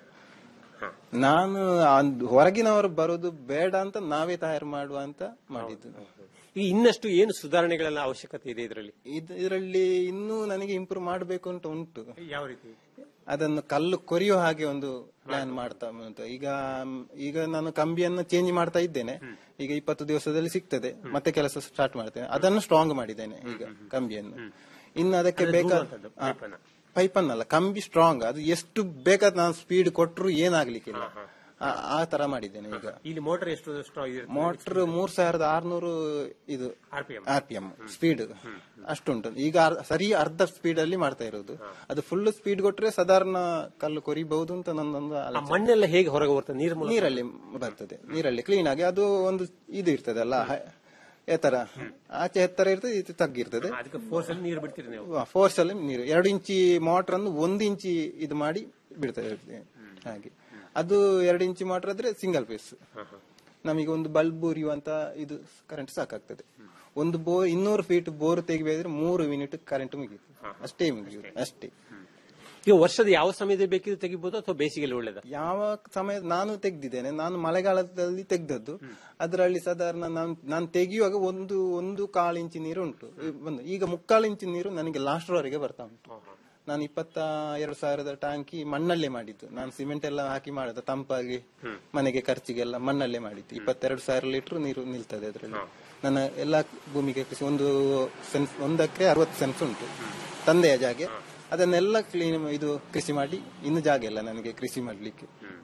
Speaker 6: ನಾನು ಅಂದ್- ಹೊರಗಿನವರು ಬರೋದು ಬೇಡ ಅಂತ ನಾವೇ ತಯಾರು ಮಾಡುವ ಅಂತ ಮಾಡಿದ್ದು
Speaker 10: ಈಗ ಇನ್ನಷ್ಟು ಏನು ಸುಧಾರಣೆಗಳೆಲ್ಲ ಅವಶ್ಯಕತೆ ಇದೆ ಇದರಲ್ಲಿ
Speaker 6: ಇದ್- ಇದರಲ್ಲಿ ಇನ್ನೂ ನನಗೆ ಇಂಪ್ರೂವ್ ಮಾಡಬೇಕು ಅಂತ ಉಂಟು
Speaker 10: ಯಾವ ರೀತಿ
Speaker 6: ಅದನ್ನು ಕಲ್ಲು ಕೊರಿಯೋ ಹಾಗೆ ಒಂದು ಪ್ಲಾನ್ ಮಾಡ್ತಾ ಉಂಟು ಈಗ ಈಗ ನಾನು ಕಂಬಿಯನ್ನು ಚೇಂಜ್ ಮಾಡ್ತಾ ಇದ್ದೇನೆ ಈಗ ಇಪ್ಪತ್ತು ದಿವಸದಲ್ಲಿ ಸಿಗ್ತದೆ ಮತ್ತೆ ಕೆಲಸ ಸ್ಟಾರ್ಟ್ ಮಾಡ್ತೇನೆ ಅದನ್ನು ಸ್ಟ್ರಾಂಗ್ ಮಾಡಿದ್ದೇನೆ ಈಗ ಕಂಬಿಯನ್ನು ಇನ್ನು ಅದಕ್ಕೆ ಬೇಕಾದ ಪೈಪನ್ನಲ್ಲ ಕಂಬಿ ಸ್ಟ್ರಾಂಗ್ ಅದು ಎಷ್ಟು ಬೇಕಾದ ನಾನು ಸ್ಪೀಡ್ ಕೊಟ್ಟರು ಏನಾಗ್ಲಿಕ್ಕಿಲ್ಲ ಆ- ಆ ತರ ಮಾಡಿದ್ದೇನೆ ಈಗ
Speaker 10: ಇಲ್ಲಿ ಮೋಟರ್ ಎಷ್ಟು ಸ್ಟ್ರಾಂಗ್ ಇದೆ
Speaker 6: ಮೋಟರ್ ಮೂರ್ ಸಾವಿರದ ಆರ್ನೂರು ಇದು
Speaker 10: RPM.
Speaker 6: R P M speed ಅಷ್ಟುಂಟು ಈಗ ಅರ್- ಸರಿ ಅರ್ಧ ಸ್ಪೀಡ್ ಅಲ್ಲಿ ಮಾಡ್ತಾ ಇರೋದು ಅದು ಫುಲ್ ಸ್ಪೀಡ್ ಕೊಟ್ರೆ ಸಾಧಾರಣ ಕಲ್ಲು ಕೊರಿಬಹುದು ಅಂತ ನನ್ನೊಂದು
Speaker 10: ಆ
Speaker 6: ಆಲೋಚನೆ.
Speaker 10: ಮಣ್ಣೆಲ್ಲ ಹೇಗೆ ಹೊರಗೆ ಬರ್ತದೆ ನೀರು ಮೂಲಕ
Speaker 6: ನೀರಲ್ಲಿ ಬರ್ತದೆ ನೀರಲ್ಲಿ ಕ್ಲೀನ್ ಆಗಿ ಅದು ಒಂದು ಇದು ಇರ್ತದಲ್ಲ ಹ- ಎತ್ತರ ಆಚೆ ಎತ್ತರ ಇರ್ತದೆ ಇದು ತಗ್ಗಿರ್ತದೆ
Speaker 10: ಅದಕ್ಕೆ ಫೋರ್ಸ್ ಅಲ್ಲಿ ನೀರು ಬಿಡ್ತೀರಿ ನೀವು
Speaker 6: ಫೋರ್ಸ್ ಅಲ್ಲಿ ನೀರು ಎರಡು ಇಂಚಿ ಮೋಟರ್ ಅನ್ನು ಒಂದು ಇಂಚಿ ಇದು ಮಾಡಿ ಬಿಡ್ತಾ ಇರ್ತದೆ ಹಾಗೆ ಅದು ಎರಡು ಇಂಚಿ ಮೋಟರ್ ಆದ್ರೆ ಸಿಂಗಲ್ ಪೀಸ್ ನಮಗೆ ಒಂದು ಬಲ್ಬ್ ಉರಿಯುವಂತ ಇದು ಕರೆಂಟ್ ಸಾಕಾಗ್ತದೆ ಒಂದು ಬೋರ್ ಇನ್ನೂರು ಫೀಟ್ ಬೋರ್ ತೆಗಿಬೇಕಾದ್ರೆ ಮೂರು ಮಿನಿಟ್ ಕರೆಂಟ್ ಮುಗಿಯುತ್ತೆ ಅಷ್ಟೇ ಮುಗಿಯುತ್ತೆ ಅಷ್ಟೇ
Speaker 10: ಈಗ ವರ್ಷದ ಯಾವ ಸಮಯದಲ್ಲಿ ಬೇಕಿದ್ರೆ ತೆಗಿಬಹುದು ಅಥವಾ ಬೇಸಿಗೆಯಲ್ಲಿ ಒಳ್ಳೇದ
Speaker 6: ಯಾವ ಸಮಯ ನಾನು ತೆಗ್ದಿದ್ದೇನೆ ನಾನು ಮಳೆಗಾಲದಲ್ಲಿ ತೆಗ್ದದ್ದು ಅದರಲ್ಲಿ ಸಾಧಾರಣ ನಾನು ನಾನು ತೆಗೆಯುವಾಗ ಒಂದು ಒಂದು ಕಾಲು ಇಂಚು ನೀರು ಉಂಟು ಒಂದು ಈಗ ಮುಕ್ಕಾಲು ಇಂಚು ನೀರು ನನಗೆ ಲಾಸ್ಟ್ ವರೆಗೆ ಬರ್ತಾ ಉಂಟು ನಾನು ಇಪ್ಪತ್ತ ಎರಡು ಸಾವಿರದ ಟ್ಯಾಂಕಿ ಮಣ್ಣಲ್ಲೇ ಮಾಡಿದ್ದು ನಾನು ಸಿಮೆಂಟ್ ಎಲ್ಲ ಹಾಕಿ ಮಾಡಿದ ತಂಪಾಗಿ ಮನೆಗೆ ಖರ್ಚಿಗೆಲ್ಲ ಮಣ್ಣಲ್ಲೇ ಮಾಡಿದ್ದು ಇಪ್ಪತ್ತೆರಡು ಸಾವಿರ ಲೀಟರ್ ನೀರು ನಿಲ್ತದೆ ಅದರಲ್ಲಿ ನನ್ನ ಎಲ್ಲ ಭೂಮಿಗೆ ಕೃಷಿ ಒಂದು ಸೆನ್ಸ್ ಒಂದು ಎಕರೆ ಅರವತ್ತು ಸೆನ್ಸ್ ಉಂಟು ತಂದೆಯ ಜಾಗೆ ಅದನ್ನೆಲ್ಲ ಕ್ಲೀನ್ ಇದು ಕೃಷಿ ಮಾಡಿ ಇನ್ನು ಜಾಗ ಇಲ್ಲ ನನಗೆ ಕೃಷಿ ಮಾಡ್ಲಿಕ್ಕೆ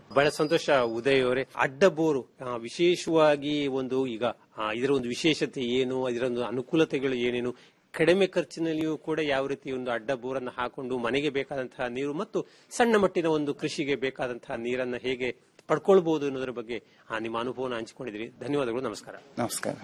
Speaker 10: ಬಹಳ ಸಂತೋಷ ಉದಯ್ ಅವರೇ ಅಡ್ಡ ಬೋರು ಆ, ವಿಶೇಷವಾಗಿ ಒಂದು ಈಗ ಆ, ಇದರ ಒಂದು ವಿಶೇಷತೆ ಏನು ಇದರ ಒಂದು ಅನುಕೂಲತೆಗಳು ಏನೇನು ಕಡಿಮೆ ಖರ್ಚಿನಲ್ಲಿಯೂ ಕೂಡ ಯಾವ ರೀತಿ ಒಂದು ಅಡ್ಡ ಬೋರನ್ನು ಹಾಕೊಂಡು ಮನೆಗೆ ಬೇಕಾದಂತಹ ನೀರು ಮತ್ತು ಸಣ್ಣ ಮಟ್ಟಿನ ಒಂದು ಕೃಷಿಗೆ ಬೇಕಾದಂತಹ ನೀರನ್ನ ಹೇಗೆ ಪಡ್ಕೊಳ್ಬಹುದು ಅನ್ನೋದ್ರ ಬಗ್ಗೆ ಆ, ನಿಮ್ಮ ಅನುಭವನ ಹಂಚಿಕೊಂಡಿದ್ದೀರಿ ಧನ್ಯವಾದಗಳು ನಮಸ್ಕಾರ
Speaker 6: ನಮಸ್ಕಾರ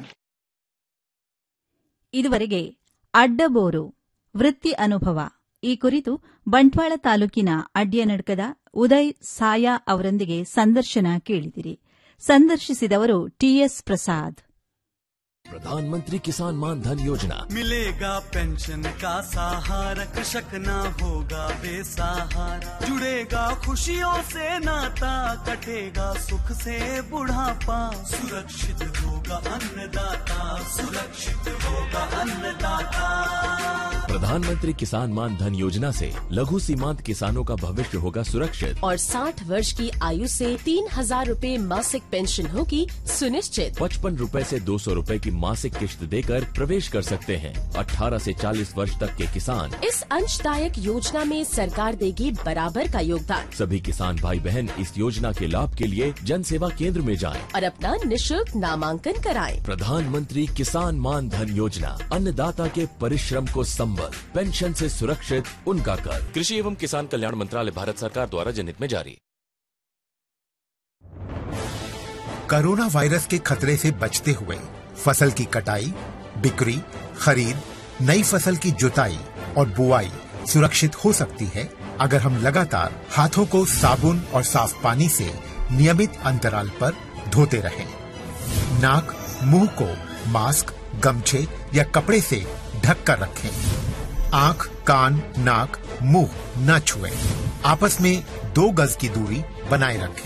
Speaker 2: ಇದುವರೆಗೆ ಅಡ್ಡಬೋರು ವೃತ್ತಿ ಅನುಭವ ಈ ಕುರಿತು ಬಂಟ್ವಾಳ ತಾಲೂಕಿನ ಅಡ್ಯನಡ್ಕದ ಉದಯ್ ಸಾಯಾ ಅವರೊಂದಿಗೆ ಸಂದರ್ಶನ ಕೇಳಿದಿರಿ ಸಂದರ್ಶಿಸಿದವರು ಟಿಎಸ್ ಪ್ರಸಾದ್
Speaker 11: प्रधानमंत्री किसान मान धन योजना
Speaker 12: मिलेगा पेंशन का सहारा कृषक ना होगा बेसहारा जुड़ेगा खुशियों से नाता कटेगा सुख से बुढ़ापा सुरक्षित होगा अन्नदाता सुरक्षित होगा अन्नदाता
Speaker 11: प्रधानमंत्री किसान मान धन योजना से लघु सीमांत किसानों का भविष्य होगा सुरक्षित
Speaker 13: और 60 वर्ष की आयु से तीन हजार रूपए मासिक पेंशन होगी सुनिश्चित
Speaker 11: पचपन रूपए से दो सौ रूपए की मासिक किश्त देकर प्रवेश कर सकते हैं 18 से 40 वर्ष तक के किसान
Speaker 13: इस अंशदायक योजना में सरकार देगी बराबर का योगदान
Speaker 11: सभी किसान भाई बहन इस योजना के लाभ के लिए जन सेवा केंद्र में जाएं।
Speaker 13: और अपना निशुल्क नामांकन कराएं।
Speaker 11: प्रधानमंत्री किसान मान धन योजना अन्नदाता के परिश्रम को संबल पेंशन से सुरक्षित उनका कर कृषि एवं किसान कल्याण मंत्रालय भारत सरकार द्वारा जनहित में जारी
Speaker 14: कोरोना वायरस के खतरे से बचते हुए फसल की कटाई बिक्री खरीद नई फसल की जुताई और बुआई सुरक्षित हो सकती है अगर हम लगातार हाथों को साबुन और साफ पानी से नियमित अंतराल पर धोते रहें। नाक मुंह को मास्क गमछे या कपड़े से ढक कर रखें आंख कान नाक मुंह न छुएं। आपस में दो गज की दूरी बनाए रखें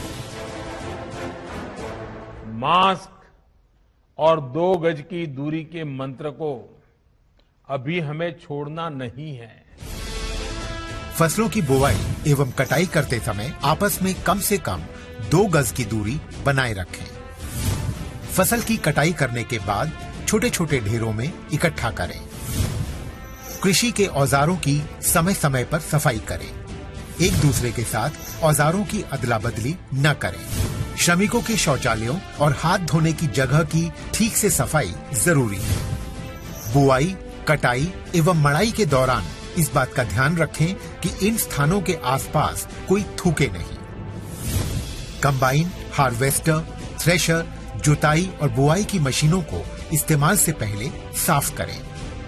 Speaker 15: मास्क और दो गज की दूरी के मंत्र को अभी हमें छोड़ना नहीं है
Speaker 14: फसलों की बुवाई एवं कटाई करते समय आपस में कम से कम दो गज की दूरी बनाए रखें फसल की कटाई करने के बाद छोटे छोटे ढेरों में इकट्ठा करें कृषि के औजारों की समय समय पर सफाई करें एक दूसरे के साथ औजारों की अदला बदली न करें श्रमिकों के शौचालयों और हाथ धोने की जगह की ठीक से सफाई जरूरी है बुआई कटाई एवं मड़ाई के दौरान इस बात का ध्यान रखें कि इन स्थानों के आसपास कोई थूके नहीं कंबाइन हार्वेस्टर थ्रेशर जुताई और बुआई की मशीनों को इस्तेमाल से पहले साफ करें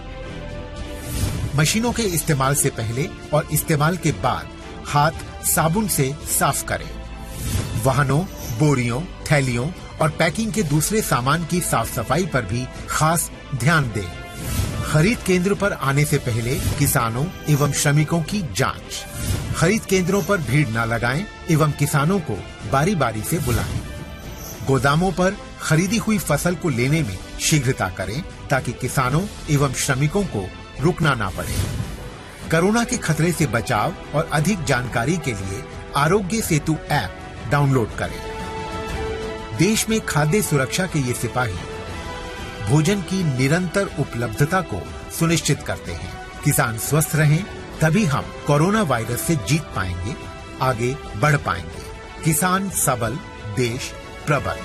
Speaker 14: मशीनों के इस्तेमाल से पहले और इस्तेमाल के बाद हाथ साबुन से साफ करें वाहनों बोरियों थैलियों और पैकिंग के दूसरे सामान की साफ सफाई पर भी खास ध्यान दें खरीद केंद्र पर आने से पहले किसानों एवं श्रमिकों की जांच खरीद केंद्रों पर भीड़ न लगाएं एवं किसानों को बारी बारी से बुलाएं गोदामों पर खरीदी हुई फसल को लेने में शीघ्रता करें ताकि किसानों एवं श्रमिकों को रुकना ना पड़े कोरोना के खतरे से बचाव और अधिक जानकारी के लिए आरोग्य सेतु ऐप डाउनलोड करें देश में खाद्य सुरक्षा के ये सिपाही भोजन की निरंतर उपलब्धता को सुनिश्चित करते हैं किसान स्वस्थ रहें तभी हम कोरोना वायरस से जीत पाएंगे आगे बढ़ पाएंगे किसान सबल देश प्रबल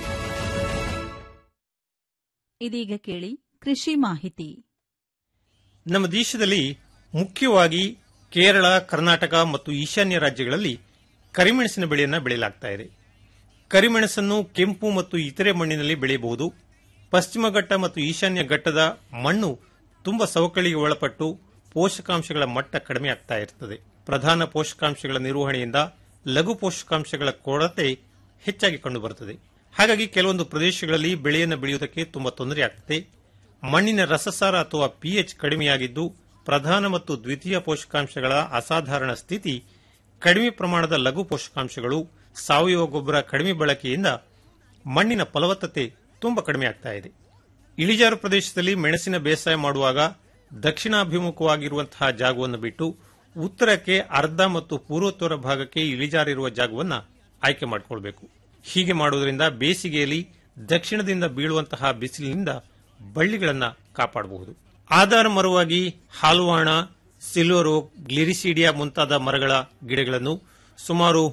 Speaker 2: ಇದೀಗ ಕೇಳಿ ಕೃಷಿ ಮಾಹಿತಿ
Speaker 10: ನಮ್ಮ ದೇಶದಲ್ಲಿ ಮುಖ್ಯವಾಗಿ ಕೇರಳ ಕರ್ನಾಟಕ ಮತ್ತು ಈಶಾನ್ಯ ರಾಜ್ಯಗಳಲ್ಲಿ ಕರಿಮೆಣಸಿನ ಬೆಳೆಯನ್ನು ಬೆಳೆಯಲಾಗ್ತಾ ಇದೆ ಕರಿಮೆಣಸನ್ನು ಕೆಂಪು ಮತ್ತು ಇತರೆ ಮಣ್ಣಿನಲ್ಲಿ ಬೆಳೆಯಬಹುದು ಪಶ್ಚಿಮ ಘಟ್ಟ ಮತ್ತು ಈಶಾನ್ಯ ಘಟ್ಟದ ಮಣ್ಣು ತುಂಬಾ ಸವಕಳಿಗೆ ಒಳಪಟ್ಟು ಪೋಷಕಾಂಶಗಳ ಮಟ್ಟ ಕಡಿಮೆ ಆಗ್ತಾ ಇರ್ತದೆ ಪ್ರಧಾನ ಪೋಷಕಾಂಶಗಳ ನಿರ್ವಹಣೆಯಿಂದ ಲಘು ಪೋಷಕಾಂಶಗಳ ಕೊರತೆ ಹೆಚ್ಚಾಗಿ ಕಂಡುಬರುತ್ತದೆ ಹಾಗಾಗಿ ಕೆಲವೊಂದು ಪ್ರದೇಶಗಳಲ್ಲಿ ಬೆಳೆಯನ್ನು ಬೆಳೆಯುವುದಕ್ಕೆ ತುಂಬಾ ತೊಂದರೆ ಆಗ್ತದೆ ಮಣ್ಣಿನ ರಸಸಾರ ಅಥವಾ ಪಿಎಚ್ ಕಡಿಮೆಯಾಗಿದ್ದು ಪ್ರಧಾನ ಮತ್ತು ದ್ವಿತೀಯ ಪೋಷಕಾಂಶಗಳ ಅಸಾಧಾರಣ ಸ್ಥಿತಿ ಕಡಿಮೆ ಪ್ರಮಾಣದ ಲಘು ಪೋಷಕಾಂಶಗಳು ಸಾವಯವ ಗೊಬ್ಬರ ಕಡಿಮೆ ಬಳಕೆಯಿಂದ ಮಣ್ಣಿನ ಫಲವತ್ತತೆ ತುಂಬಾ ಕಡಿಮೆ ಆಗ್ತಾ ಇದೆ ಇಳಿಜಾರು ಪ್ರದೇಶದಲ್ಲಿ ಮೆಣಸಿನ ಬೇಸಾಯ ಮಾಡುವಾಗ ದಕ್ಷಿಣಾಭಿಮುಖವಾಗಿರುವಂತಹ ಜಾಗವನ್ನು ಬಿಟ್ಟು ಉತ್ತರಕ್ಕೆ ಅರ್ಧ ಮತ್ತು ಪೂರ್ವೋತ್ತರ ಭಾಗಕ್ಕೆ ಇಳಿಜಾರಿರುವ ಜಾಗವನ್ನು ಆಯ್ಕೆ ಮಾಡಿಕೊಳ್ಬೇಕು ಹೀಗೆ ಮಾಡುವುದರಿಂದ ಬೇಸಿಗೆಯಲ್ಲಿ ದಕ್ಷಿಣದಿಂದ ಬೀಳುವಂತಹ ಬಿಸಿಲಿನಿಂದ ಬಳ್ಳಿಗಳನ್ನು ಕಾಪಾಡಬಹುದು ಆಧಾರ ಮರವಾಗಿ ಹಾಲುವಾಣ ಸಿಲ್ವರೋ ಗ್ಲಿರಿಸಿಡಿಯಾ ಮುಂತಾದ ಮರಗಳ ಗಿಡಗಳನ್ನು ಸುಮಾರು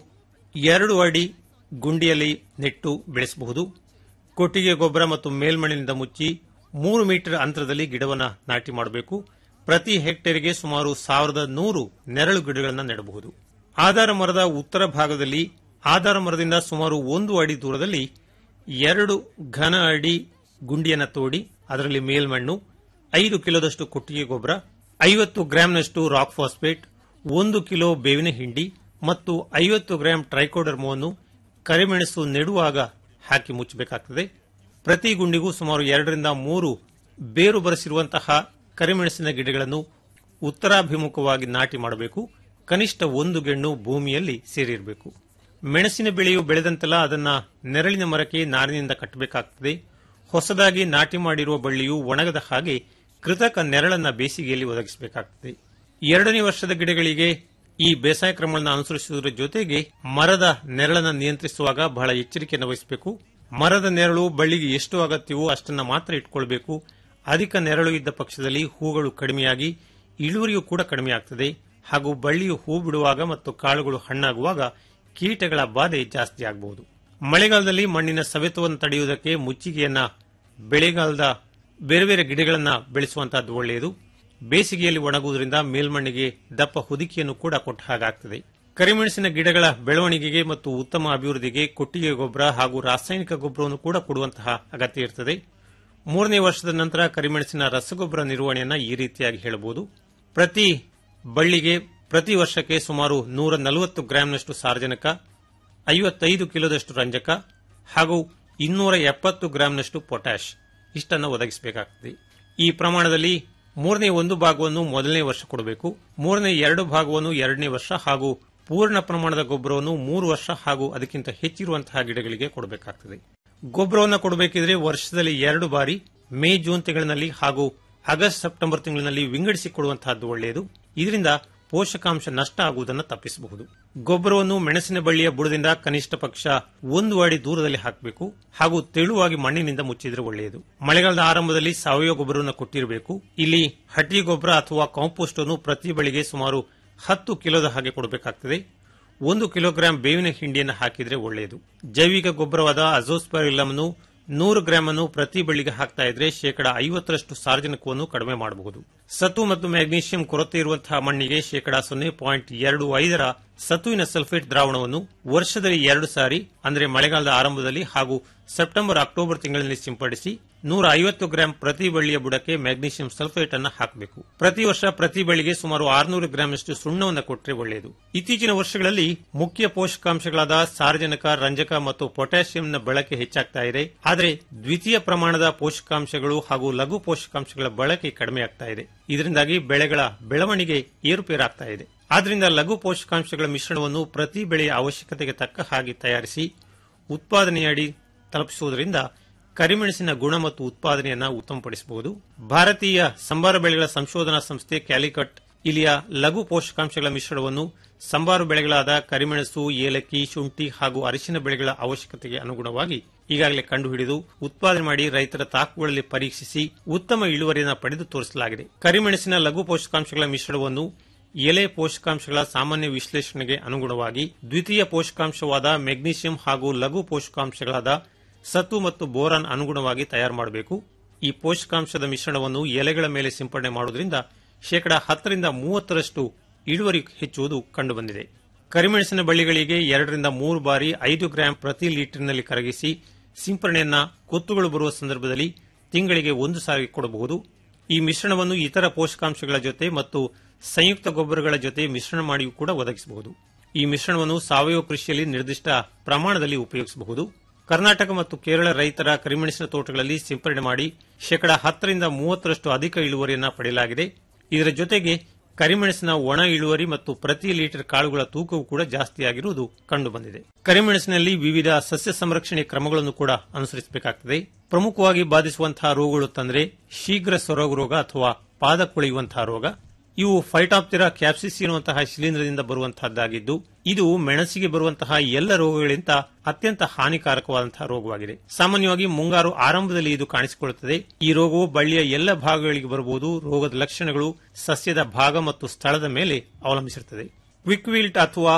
Speaker 10: ಎರಡು ಅಡಿ ಗುಂಡಿಯಲ್ಲಿ ನೆಟ್ಟು ಬೆಳೆಸಬಹುದು ಕೊಟ್ಟಿಗೆ ಗೊಬ್ಬರ ಮತ್ತು ಮೇಲ್ಮಣ್ಣಿನಿಂದ ಮುಚ್ಚಿ ಮೂರು ಮೀಟರ್ ಅಂತರದಲ್ಲಿ ಗಿಡವನ್ನು ನಾಟಿ ಮಾಡಬೇಕು ಪ್ರತಿ ಹೆಕ್ಟೇರ್ಗೆ ಸುಮಾರು ಸಾವಿರದ ನೂರು ನೆರಳು ಗಿಡಗಳನ್ನು ನೆಡಬಹುದು ಆಧಾರ ಮರದ ಉತ್ತರ ಭಾಗದಲ್ಲಿ ಆಧಾರ ಮರದಿಂದ ಸುಮಾರು ಒಂದು ಅಡಿ ದೂರದಲ್ಲಿ ಎರಡು ಘನ ಅಡಿ ಗುಂಡಿಯನ್ನು ತೋಡಿ ಅದರಲ್ಲಿ ಮೇಲ್ಮಣ್ಣು ಐದು ಕಿಲೋದಷ್ಟು ಕೊಟ್ಟಿಗೆ ಗೊಬ್ಬರ ಐವತ್ತು ಗ್ರಾಂನಷ್ಟು ರಾಕ್ ಫಾಸ್ಫೇಟ್ ಒಂದು ಕಿಲೋ ಬೇವಿನ ಹಿಂಡಿ ಮತ್ತು ಐವತ್ತು ಗ್ರಾಂ ಟ್ರೈಕೋಡರ್ಮವನ್ನು ಕರಿಮೆಣಸು ನೆಡುವಾಗ ಹಾಕಿ ಮುಚ್ಚಬೇಕಾಗುತ್ತದೆ ಪ್ರತಿ ಗುಂಡಿಗೂ ಸುಮಾರು ಎರಡರಿಂದ ಮೂರು ಬೇರು ಬರೆಸಿರುವಂತಹ ಕರಿಮೆಣಸಿನ ಗಿಡಗಳನ್ನು ಉತ್ತರಾಭಿಮುಖವಾಗಿ ನಾಟಿ ಮಾಡಬೇಕು ಕನಿಷ್ಠ ಒಂದು ಗೆಣ್ಣು ಭೂಮಿಯಲ್ಲಿ ಸೇರಿರಬೇಕು ಮೆಣಸಿನ ಬೆಳೆಯು ಬೆಳೆದಂತೆಲ್ಲ ಅದನ್ನ ನೆರಳಿನ ಮರಕ್ಕೆ ನಾರಿನಿಂದ ಕಟ್ಟಬೇಕಾಗುತ್ತದೆ ಹೊಸದಾಗಿ ನಾಟಿ ಮಾಡಿರುವ ಬಳ್ಳಿಯು ಒಣಗದ ಹಾಗೆ ಕೃತಕ ನೆರಳನ್ನ ಬೇಸಿಗೆಯಲ್ಲಿ ಒದಗಿಸಬೇಕಾಗುತ್ತದೆ ಎರಡನೇ ವರ್ಷದ ಗಿಡಗಳಿಗೆ ಈ ಬೇಸಾಯ ಕ್ರಮಗಳನ್ನು ಅನುಸರಿಸುವುದರ ಜೊತೆಗೆ ಮರದ ನೆರಳನ್ನು ನಿಯಂತ್ರಿಸುವಾಗ ಬಹಳ ಎಚ್ಚರಿಕೆಯನ್ನು ವಹಿಸಬೇಕು ಮರದ ನೆರಳು ಬಳ್ಳಿಗೆ ಎಷ್ಟು ಅಗತ್ಯವೋ ಅಷ್ಟನ್ನ ಮಾತ್ರ ಇಟ್ಕೊಳ್ಬೇಕು ಅಧಿಕ ನೆರಳು ಇದ್ದ ಪಕ್ಷದಲ್ಲಿ ಹೂಗಳು ಕಡಿಮೆಯಾಗಿ ಇಳುವರಿಯೂ ಕೂಡ ಕಡಿಮೆಯಾಗ್ತದೆ ಹಾಗೂ ಬಳ್ಳಿಯು ಹೂ ಬಿಡುವಾಗ ಮತ್ತು ಕಾಳುಗಳು ಹಣ್ಣಾಗುವಾಗ ಕೀಟಗಳ ಬಾಧೆ ಜಾಸ್ತಿ ಆಗಬಹುದು ಮಳೆಗಾಲದಲ್ಲಿ ಮಣ್ಣಿನ ಸವೆತವನ್ನು ತಡೆಯುವುದಕ್ಕೆ ಮುಚ್ಚಿಗೆಯನ್ನ ಬೆಳೆಗಾಲದ ಬೇರೆ ಬೇರೆ ಗಿಡಗಳನ್ನ ಬೆಳೆಸುವಂತಹದ್ದು ಒಳ್ಳೆಯದು ಬೇಸಿಗೆಯಲ್ಲಿ ಒಣಗುವುದರಿಂದ ಮೇಲ್ಮಣ್ಣಿಗೆ ದಪ್ಪ ಹುದುಕಿಯನ್ನು ಕೂಡ ಕೊಟ್ಟ ಹಾಗಾಗ್ತದೆ ಕರಿಮೆಣಸಿನ ಗಿಡಗಳ ಬೆಳವಣಿಗೆಗೆ ಮತ್ತು ಉತ್ತಮ ಅಭಿವೃದ್ಧಿಗೆ ಕೊಟ್ಟಿಗೆ ಗೊಬ್ಬರ ಹಾಗೂ ರಾಸಾಯನಿಕ ಗೊಬ್ಬರವನ್ನು ಕೂಡ ಕೊಡುವಂತಹ ಅಗತ್ಯ ಇರುತ್ತದೆ ಮೂರನೇ ವರ್ಷದ ನಂತರ ಕರಿಮೆಣಸಿನ ರಸಗೊಬ್ಬರ ನಿರ್ವಹಣೆಯನ್ನ ಈ ರೀತಿಯಾಗಿ ಹೇಳಬಹುದು ಪ್ರತಿ ಬಳ್ಳಿಗೆ ಪ್ರತಿ ವರ್ಷಕ್ಕೆ ಸುಮಾರು ನೂರ ನಲವತ್ತು ಗ್ರಾಂನಷ್ಟು ಸಾರಜನಕ ಐವತ್ತೈದು ಕಿಲೋದಷ್ಟು ರಂಜಕ ಹಾಗೂ ಇನ್ನೂರ ಎಪ್ಪತ್ತು ಗ್ರಾಂನಷ್ಟು ಪೊಟ್ಯಾಶ್ ಇಷ್ಟನ್ನು ಒದಗಿಸಬೇಕಾಗುತ್ತದೆ ಈ ಪ್ರಮಾಣದಲ್ಲಿ ಮೂರನೇ ಒಂದು ಭಾಗವನ್ನು ಮೊದಲನೇ ವರ್ಷ ಕೊಡಬೇಕು ಮೂರನೇ ಎರಡು ಭಾಗವನ್ನು ಎರಡನೇ ವರ್ಷ ಹಾಗೂ ಪೂರ್ಣ ಪ್ರಮಾಣದ ಗೊಬ್ಬರವನ್ನು ಮೂರು ವರ್ಷ ಹಾಗೂ ಅದಕ್ಕಿಂತ ಹೆಚ್ಚಿರುವಂತಹ ಗಿಡಗಳಿಗೆ ಕೊಡಬೇಕಾಗುತ್ತದೆ ಗೊಬ್ಬರವನ್ನು ಕೊಡಬೇಕಿದ್ರೆ ವರ್ಷದಲ್ಲಿ ಎರಡು ಬಾರಿ ಮೇ ಜೂನ್ ತಿಂಗಳಿನಲ್ಲಿ ಹಾಗೂ ಆಗಸ್ಟ್ ಸೆಪ್ಟೆಂಬರ್ ತಿಂಗಳಿನಲ್ಲಿ ವಿಂಗಡಿಸಿ ಕೊಡುವಂತಹದ್ದು ಒಳ್ಳೆಯದು ಇದರಿಂದ ಪೋಷಕಾಂಶ ನಷ್ಟ ಆಗುವುದನ್ನು ತಪ್ಪಿಸಬಹುದು ಗೊಬ್ಬರವನ್ನು ಮೆಣಸಿನ ಬಳ್ಳಿಯ ಬುಡದಿಂದ ಕನಿಷ್ಠ ಪಕ್ಷ ಒಂದು ಅಡಿ ದೂರದಲ್ಲಿ ಹಾಕಬೇಕು ಹಾಗೂ ತೆಳುವಾಗಿ ಮಣ್ಣಿನಿಂದ ಮುಚ್ಚಿದ್ರೆ ಒಳ್ಳೆಯದು ಮಳೆಗಾಲದ ಆರಂಭದಲ್ಲಿ ಸಾವಯವ ಗೊಬ್ಬರವನ್ನು ಕೊಟ್ಟಿರಬೇಕು ಇಲ್ಲಿ ಹಟ್ಟಿ ಗೊಬ್ಬರ ಅಥವಾ ಕಾಂಪೋಸ್ಟ್ ಅನ್ನು ಪ್ರತಿ ಬಳಿಗೆ ಸುಮಾರು ಹತ್ತು ಕಿಲೋದ ಹಾಗೆ ಕೊಡಬೇಕಾಗ್ತದೆ ಒಂದು ಕಿಲೋಗ್ರಾಂ ಬೇವಿನ ಹಿಂಡಿಯನ್ನು ಹಾಕಿದ್ರೆ ಒಳ್ಳೆಯದು ಜೈವಿಕ ಗೊಬ್ಬರವಾದ ಅಜೋಸ್ಪರಿಲಮ್ ಅನ್ನು ನೂರು ಗ್ರಾಂ ಅನ್ನು ಪ್ರತಿ ಬಳ್ಳಿಗೆ ಹಾಕ್ತಾ ಇದ್ರೆ ಶೇಕಡ ಐವತ್ತರಷ್ಟು ಸಾರ್ವಜನಿಕವನ್ನು ಕಡಿಮೆ ಮಾಡಬಹುದು ಸತು ಮತ್ತು ಮ್ಯಾಗ್ನೀಷಿಯಂ ಕೊರತೆ ಇರುವಂತಹ ಮಣ್ಣಿಗೆ ಶೇಕಡ ಸೊನ್ನೆ ಪಾಯಿಂಟ್ ಎರಡು ಐದರ ಸತುವಿನ ಸಲ್ಫೇಟ್ ದ್ರಾವಣವನ್ನು ವರ್ಷದಲ್ಲಿ ಎರಡು ಸಾರಿ ಅಂದರೆ ಮಳೆಗಾಲದ ಆರಂಭದಲ್ಲಿ ಹಾಗೂ ಸೆಪ್ಟೆಂಬರ್ ಅಕ್ಟೋಬರ್ ತಿಂಗಳಲ್ಲಿ ಸಿಂಪಡಿಸಿ ನೂರ ಐವತ್ತು ಗ್ರಾಂ ಪ್ರತಿ ಬಳ್ಳಿಯ ಬುಡಕ್ಕೆ ಮ್ಯಾಗ್ನೀಷಿಯಂ ಸಲ್ಫೇಟ್ ಅನ್ನು ಹಾಕಬೇಕು ಪ್ರತಿ ವರ್ಷ ಪ್ರತಿ ಬಳ್ಳಿಗೆ ಸುಮಾರು ಆರುನೂರು ಗ್ರಾಂನಷ್ಟು ಸುಣ್ಣವನ್ನು ಕೊಟ್ಟರೆ ಒಳ್ಳೆಯದು ಇತ್ತೀಚಿನ ವರ್ಷಗಳಲ್ಲಿ ಮುಖ್ಯ ಪೋಷಕಾಂಶಗಳಾದ ಸಾರಜನಕ ರಂಜಕ ಮತ್ತು ಪೊಟ್ಯಾಷಿಯಂನ ಬಳಕೆ ಹೆಚ್ಚಾಗ್ತಾ ಇದೆ ಆದರೆ ದ್ವಿತೀಯ ಪ್ರಮಾಣದ ಪೋಷಕಾಂಶಗಳು ಹಾಗೂ ಲಘು ಪೋಷಕಾಂಶಗಳ ಬಳಕೆ ಕಡಿಮೆಯಾಗ್ತಾ ಇದೆ ಇದರಿಂದಾಗಿ ಬೆಳೆಗಳ ಬೆಳವಣಿಗೆ ಏರುಪೇರಾಗ್ತಾ ಇದೆ ಆದ್ದರಿಂದ ಲಘು ಪೋಷಕಾಂಶಗಳ ಮಿಶ್ರಣವನ್ನು ಪ್ರತಿ ಬೆಳೆಯ ಅವಶ್ಯಕತೆಗೆ ತಕ್ಕ ಹಾಗೆ ತಯಾರಿಸಿ ಉತ್ಪಾದನೆಯಡಿ ತಲುಪಿಸುವುದರಿಂದ ಕರಿಮೆಣಸಿನ ಗುಣ ಮತ್ತು ಉತ್ಪಾದನೆಯನ್ನು ಉತ್ತಮಪಡಿಸಬಹುದು ಭಾರತೀಯ ಸಂಬಾರ ಬೆಳೆಗಳ ಸಂಶೋಧನಾ ಸಂಸ್ಥೆ ಕ್ಯಾಲಿಕಟ್ ಇಲ್ಲಿಯ ಲಘು ಪೋಷಕಾಂಶಗಳ ಮಿಶ್ರಣವನ್ನು ಸಂಬಾರು ಬೆಳೆಗಳಾದ ಕರಿಮೆಣಸು ಏಲಕ್ಕಿ ಶುಂಠಿ ಹಾಗೂ ಅರಿಶಿನ ಬೆಳೆಗಳ ಅವಶ್ಯಕತೆಗೆ ಅನುಗುಣವಾಗಿ ಈಗಾಗಲೇ ಕಂಡುಹಿಡಿದು ಉತ್ಪಾದನೆ ಮಾಡಿ ರೈತರ ತಾಕುಗಳಲ್ಲಿ ಪರೀಕ್ಷಿಸಿ ಉತ್ತಮ ಇಳುವರಿಯನ್ನು ಪಡೆದು ತೋರಿಸಲಾಗಿದೆ ಕರಿಮೆಣಸಿನ ಲಘು ಪೋಷಕಾಂಶಗಳ ಮಿಶ್ರಣವನ್ನು ಎಲೆ ಪೋಷಕಾಂಶಗಳ ಸಾಮಾನ್ಯ ವಿಶ್ಲೇಷಣೆಗೆ ಅನುಗುಣವಾಗಿ ದ್ವಿತೀಯ ಪೋಷಕಾಂಶವಾದ ಮೆಗ್ನೀಷಿಯಂ ಹಾಗೂ ಲಘು ಪೋಷಕಾಂಶಗಳಾದ ಸತು ಮತ್ತು ಬೋರಾನ್ ಅನುಗುಣವಾಗಿ ತಯಾರು ಮಾಡಬೇಕು ಈ ಪೋಷಕಾಂಶದ ಮಿಶ್ರಣವನ್ನು ಎಲೆಗಳ ಮೇಲೆ ಸಿಂಪಡಣೆ ಮಾಡುವುದರಿಂದ ಶೇಕಡ ಹತ್ತರಿಂದ ಮೂವತ್ತರಷ್ಟು ಇಳುವರಿ ಹೆಚ್ಚುವುದು ಕಂಡುಬಂದಿದೆ ಕರಿಮೆಣಸಿನ ಬಳ್ಳಿಗಳಿಗೆ ಎರಡರಿಂದ ಮೂರು ಬಾರಿ ಐದು ಗ್ರಾಂ ಪ್ರತಿ ಲೀಟರ್ನಲ್ಲಿ ಕರಗಿಸಿ ಸಿಂಪರಣೆಯನ್ನ ಕೊತ್ತುಗಳು ಬರುವ ಸಂದರ್ಭದಲ್ಲಿ ತಿಂಗಳಿಗೆ ಒಂದು ಸಾರಿ ಕೊಡಬಹುದು ಈ ಮಿಶ್ರಣವನ್ನು ಇತರ ಪೋಷಕಾಂಶಗಳ ಜೊತೆ ಮತ್ತು ಸಂಯುಕ್ತ ಗೊಬ್ಬರಗಳ ಜೊತೆ ಮಿಶ್ರಣ ಮಾಡಿಯೂ ಕೂಡ ಒದಗಿಸಬಹುದು ಈ ಮಿಶ್ರಣವನ್ನು ಸಾವಯವ ಕೃಷಿಯಲ್ಲಿ ನಿರ್ದಿಷ್ಟ ಪ್ರಮಾಣದಲ್ಲಿ ಉಪಯೋಗಿಸಬಹುದು ಕರ್ನಾಟಕ ಮತ್ತು ಕೇರಳ ರೈತರ ಕರಿಮೆಣಸಿನ ತೋಟಗಳಲ್ಲಿ ಸಿಂಪರಣೆ ಮಾಡಿ ಶೇಕಡ ಹತ್ತರಿಂದ ಮೂವತ್ತರಷ್ಟು ಅಧಿಕ ಇಳುವರಿಯನ್ನ ಪಡೆಯಲಾಗಿದೆ ಇದರ ಜೊತೆಗೆ ಕರಿಮೆಣಸಿನ ಒಣ ಇಳುವರಿ ಮತ್ತು ಪ್ರತಿ ಲೀಟರ್ ಕಾಳುಗಳ ತೂಕವು ಕೂಡ ಜಾಸ್ತಿಯಾಗಿರುವುದು ಕಂಡುಬಂದಿದೆ ಕರಿಮೆಣಸಿನಲ್ಲಿ ವಿವಿಧ ಸಸ್ಯ ಸಂರಕ್ಷಣೆ ಕ್ರಮಗಳನ್ನು ಕೂಡ ಅನುಸರಿಸಬೇಕಾಗುತ್ತದೆ ಪ್ರಮುಖವಾಗಿ ಬಾಧಿಸುವಂತಹ ರೋಗಗಳು ತಂದ್ರೆ ಶೀಘ್ರ ಸೊರಗು ರೋಗ ಅಥವಾ ಪಾದ ಕೊಳೆಯುವಂತಹ ರೋಗ ಇವು ಫೈಟಾಪ್ತಿರಾ ಕ್ಯಾಪ್ಸಿಸ್ ಎನ್ನುವಂತಹ ಶಿಲೀಂಧ್ರದಿಂದ ಬರುವಂತಹದ್ದಾಗಿದ್ದು ಇದು ಮೆಣಸಿಗೆ ಬರುವಂತಹ ಎಲ್ಲ ರೋಗಗಳಿಂದ ಅತ್ಯಂತ ಹಾನಿಕಾರಕವಾದಂತಹ ರೋಗವಾಗಿದೆ ಸಾಮಾನ್ಯವಾಗಿ ಮುಂಗಾರು ಆರಂಭದಲ್ಲಿ ಇದು ಕಾಣಿಸಿಕೊಳ್ಳುತ್ತದೆ ಈ ರೋಗವು ಬಳ್ಳಿಯ ಎಲ್ಲ ಭಾಗಗಳಿಗೆ ಬರಬಹುದು ರೋಗದ ಲಕ್ಷಣಗಳು ಸಸ್ಯದ ಭಾಗ ಮತ್ತು ಸ್ಥಳದ ಮೇಲೆ ಅವಲಂಬಿಸಿರುತ್ತದೆ ಕ್ವಿಕ್ ವಿಲ್ಟ್ ಅಥವಾ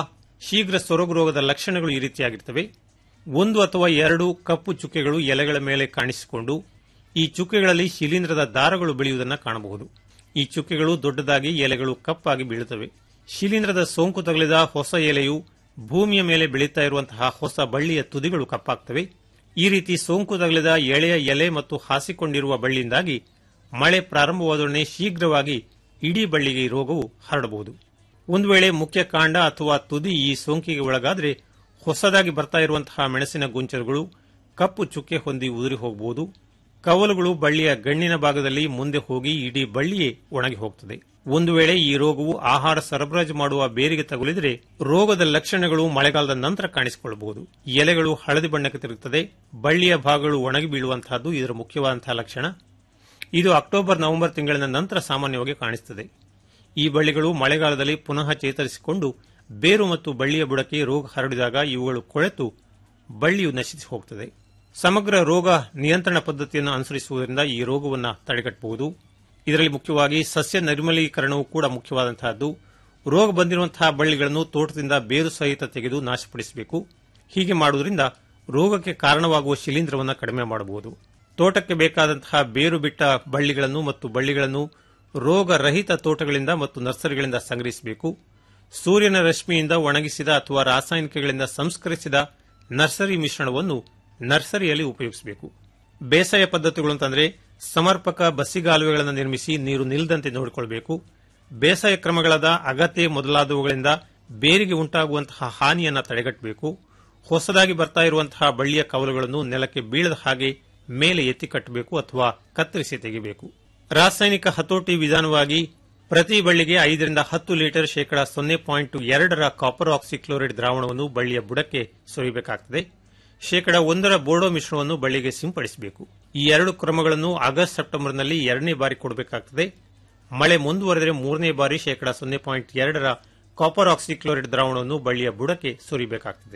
Speaker 10: ಶೀಘ್ರ ಸೊರಗು ರೋಗದ ಲಕ್ಷಣಗಳು ಈ ರೀತಿಯಾಗಿರ್ತವೆ ಒಂದು ಅಥವಾ ಎರಡು ಕಪ್ಪು ಚುಕ್ಕೆಗಳು ಎಲೆಗಳ ಮೇಲೆ ಕಾಣಿಸಿಕೊಂಡು ಈ ಚುಕ್ಕೆಗಳಲ್ಲಿ ಶಿಲೀಂಧ್ರದ ದಾರಗಳು ಬೆಳೆಯುವುದನ್ನು ಕಾಣಬಹುದು ಈ ಚುಕ್ಕೆಗಳು ದೊಡ್ಡದಾಗಿ ಎಲೆಗಳು ಕಪ್ಪಾಗಿ ಬೀಳುತ್ತವೆ ಶಿಲೀಂಧ್ರದ ಸೋಂಕು ತಗುಲಿದ ಹೊಸ ಎಲೆಯು ಭೂಮಿಯ ಮೇಲೆ ಬೆಳೀತಾ ಇರುವಂತಹ ಹೊಸ ಬಳ್ಳಿಯ ತುದಿಗಳು ಕಪ್ಪಾಗ್ತವೆ ಈ ರೀತಿ ಸೋಂಕು ತಗುಲಿದ ಎಳೆಯ ಎಲೆ ಮತ್ತು ಹಾಸಿಕೊಂಡಿರುವ ಬಳ್ಳಿಯಿಂದಾಗಿ ಮಳೆ ಪ್ರಾರಂಭವಾದೊಡನೆ ಶೀಘ್ರವಾಗಿ ಇಡೀ ಬಳ್ಳಿಗೆ ಈ ರೋಗವು ಹರಡಬಹುದು ಒಂದು ವೇಳೆ ಮುಖ್ಯ ಕಾಂಡ ಅಥವಾ ತುದಿ ಈ ಸೋಂಕಿಗೆ ಒಳಗಾದರೆ ಹೊಸದಾಗಿ ಬರ್ತಾ ಇರುವಂತಹ ಮೆಣಸಿನ ಗೊಂಚಲುಗಳು ಕಪ್ಪು ಚುಕ್ಕೆ ಹೊಂದಿ ಉದುರಿ ಹೋಗಬಹುದು ಕವಲುಗಳು ಬಳ್ಳಿಯ ಗಣ್ಣಿನ ಭಾಗದಲ್ಲಿ ಮುಂದೆ ಹೋಗಿ ಇಡೀ ಬಳ್ಳಿಯೇ ಒಣಗಿ ಹೋಗುತ್ತದೆ ಒಂದು ವೇಳೆ ಈ ರೋಗವು ಆಹಾರ ಸರಬರಾಜು ಮಾಡುವ ಬೇರಿಗೆ ತಗುಲಿದರೆ ರೋಗದ ಲಕ್ಷಣಗಳು ಮಳೆಗಾಲದ ನಂತರ ಕಾಣಿಸಿಕೊಳ್ಳಬಹುದು ಎಲೆಗಳು ಹಳದಿ ಬಣ್ಣಕ್ಕೆ ತಿರುಗುತ್ತದೆ ಬಳ್ಳಿಯ ಭಾಗಗಳು ಒಣಗಿ ಬೀಳುವಂತಹದ್ದು ಇದರ ಮುಖ್ಯವಾದಂತಹ ಲಕ್ಷಣ ಇದು ಅಕ್ಟೋಬರ್ ನವೆಂಬರ್ ತಿಂಗಳಿನ ನಂತರ ಸಾಮಾನ್ಯವಾಗಿ ಕಾಣಿಸುತ್ತದೆ ಈ ಬಳ್ಳಿಗಳು ಮಳೆಗಾಲದಲ್ಲಿ ಪುನಃ ಚೇತರಿಸಿಕೊಂಡು ಬೇರು ಮತ್ತು ಬಳ್ಳಿಯ ಬುಡಕ್ಕೆ ರೋಗ ಹರಡಿದಾಗ ಇವುಗಳು ಕೊಳೆತು ಬಳ್ಳಿಯು ನಶಿಸಿ ಹೋಗುತ್ತದೆ ಸಮಗ್ರ ರೋಗ ನಿಯಂತ್ರಣ ಪದ್ಧತಿಯನ್ನು ಅನುಸರಿಸುವುದರಿಂದ ಈ ರೋಗವನ್ನು ತಡೆಗಟ್ಟಬಹುದು ಇದರಲ್ಲಿ ಮುಖ್ಯವಾಗಿ ಸಸ್ಯ ನಿರ್ಮಲೀಕರಣವು ಕೂಡ ಮುಖ್ಯವಾದಂತಹದ್ದು ರೋಗ ಬಂದಿರುವಂತಹ ಬಳ್ಳಿಗಳನ್ನು ತೋಟದಿಂದ ಬೇರು ಸಹಿತ ತೆಗೆದು ನಾಶಪಡಿಸಬೇಕು ಹೀಗೆ ಮಾಡುವುದರಿಂದ ರೋಗಕ್ಕೆ ಕಾರಣವಾಗುವ ಶಿಲೀಂಧ್ರವನ್ನು ಕಡಿಮೆ ಮಾಡಬಹುದು ತೋಟಕ್ಕೆ ಬೇಕಾದಂತಹ ಬೇರು ಬಿಟ್ಟ ಬಳ್ಳಿಗಳನ್ನು ಮತ್ತು ಬಳ್ಳಿಗಳನ್ನು ರೋಗರಹಿತ ತೋಟಗಳಿಂದ ಮತ್ತು ನರ್ಸರಿಗಳಿಂದ ಸಂಗ್ರಹಿಸಬೇಕು ಸೂರ್ಯನ ರಶ್ಮಿಯಿಂದ ಒಣಗಿಸಿದ ಅಥವಾ ರಾಸಾಯನಿಕಗಳಿಂದ ಸಂಸ್ಕರಿಸಿದ ನರ್ಸರಿ ಮಿಶ್ರಣವನ್ನು ನರ್ಸರಿಯಲ್ಲಿ ಉಪಯೋಗಿಸಬೇಕು ಬೇಸಾಯ ಪದ್ಧತಿಗಳು ಅಂತಂದ್ರೆ ಸಮರ್ಪಕ ಬಸಿಗಾಲುವೆಗಳನ್ನು ನಿರ್ಮಿಸಿ ನೀರು ನಿಲ್ಲದಂತೆ ನೋಡಿಕೊಳ್ಳಬೇಕು ಬೇಸಾಯ ಕ್ರಮಗಳಾದ ಅಗತ್ಯ ಮೊದಲಾದವುಗಳಿಂದ ಬೇರಿಗೆ ಉಂಟಾಗುವಂತಹ ಹಾನಿಯನ್ನು ತಡೆಗಟ್ಟಬೇಕು ಹೊಸದಾಗಿ ಬರ್ತಾ ಇರುವಂತಹ ಬಳ್ಳಿಯ ಕವಲುಗಳನ್ನು ನೆಲಕ್ಕೆ ಬೀಳದ ಹಾಗೆ ಮೇಲೆ ಎತ್ತಿ ಕಟ್ಟಬೇಕು ಅಥವಾ ಕತ್ತರಿಸಿ ತೆಗೆಯಬೇಕು ರಾಸಾಯನಿಕ ಹತೋಟಿ ವಿಧಾನವಾಗಿ ಪ್ರತಿ ಬಳ್ಳಿಗೆ ಐದರಿಂದ ಹತ್ತು ಲೀಟರ್ ಶೇಕಡ ಸೊನ್ನೆ ಪಾಯಿಂಟ್ ಎರಡರ ಕಾಪರ್ ಆಕ್ಸಿಕ್ಲೋರೈಡ್ ದ್ರಾವಣವನ್ನು ಬಳ್ಳಿಯ ಬುಡಕ್ಕೆ ಸುರಿಯಬೇಕಾಗುತ್ತದೆ ಶೇಕಡ ಒಂದರ ಬೋರ್ಡೋ ಮಿಶ್ರಣವನ್ನು ಬಳ್ಳಿಗೆ ಸಿಂಪಡಿಸಬೇಕು ಈ ಎರಡು ಕ್ರಮಗಳನ್ನು ಆಗಸ್ಟ್ ಸೆಪ್ಟೆಂಬರ್ನಲ್ಲಿ ಎರಡನೇ ಬಾರಿ ಕೊಡಬೇಕಾಗುತ್ತದೆ ಮಳೆ ಮುಂದುವರೆದರೆ ಮೂರನೇ ಬಾರಿ ಶೇಕಡ ಸೊನ್ನೆ ಪಾಯಿಂಟ್ ಎರಡರ ಕಾಪರ್ ಆಕ್ಸಿಕ್ಲೋರೈಡ್ ದ್ರಾವಣವನ್ನು ಬಳ್ಳಿಯ ಬುಡಕ್ಕೆ ಸುರಿಯಬೇಕಾಗುತ್ತದೆ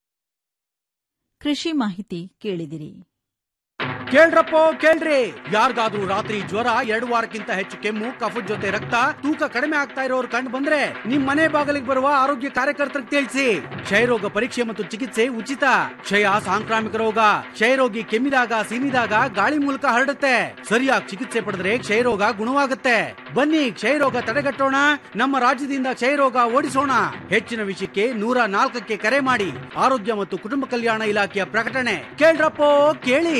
Speaker 2: ಕೃಷಿ ಮಾಹಿತಿ ಕೇಳಿದಿರಿ
Speaker 16: ಕೇಳ್ರಪ್ಪೋ ಕೇಳ್ರಿ ಯಾರಿಗಾದ್ರೂ ರಾತ್ರಿ ಜ್ವರ ಎರಡು ವಾರಕ್ಕಿಂತ ಹೆಚ್ಚು ಕೆಮ್ಮು ಕಫದ ಜೊತೆ ರಕ್ತ ತೂಕ ಕಡಿಮೆ ಆಗ್ತಾ ಇರೋರು ಕಂಡು ಬಂದ್ರೆ ನಿಮ್ ಮನೆ ಬಾಗಿಲಿಗೆ ಬರುವ ಆರೋಗ್ಯ ಕಾರ್ಯಕರ್ತರಿಗೆ ತಿಳಿಸಿ ಕ್ಷಯರೋಗ ಪರೀಕ್ಷೆ ಮತ್ತು ಚಿಕಿತ್ಸೆ ಉಚಿತ ಕ್ಷಯ ಸಾಂಕ್ರಾಮಿಕ ರೋಗ ಕ್ಷಯರೋಗಿ ಕೆಮ್ಮಿದಾಗ ಸೀನಿದಾಗ ಗಾಳಿ ಮೂಲಕ ಹರಡುತ್ತೆ ಸರಿಯಾಗಿ ಚಿಕಿತ್ಸೆ ಪಡೆದ್ರೆ ಕ್ಷಯರೋಗ ಗುಣವಾಗುತ್ತೆ ಬನ್ನಿ ಕ್ಷಯರೋಗ ತಡೆಗಟ್ಟೋಣ ನಮ್ಮ ರಾಜ್ಯದಿಂದ ಕ್ಷಯರೋಗ ಓಡಿಸೋಣ ಹೆಚ್ಚಿನ ವಿಷಯಕ್ಕೆ ನೂರ ನಾಲ್ಕಕ್ಕೆ ಕರೆ ಮಾಡಿ ಆರೋಗ್ಯ ಮತ್ತು ಕುಟುಂಬ ಕಲ್ಯಾಣ ಇಲಾಖೆಯ ಪ್ರಕಟಣೆ ಕೇಳ್ರಪ್ಪೋ ಕೇಳಿ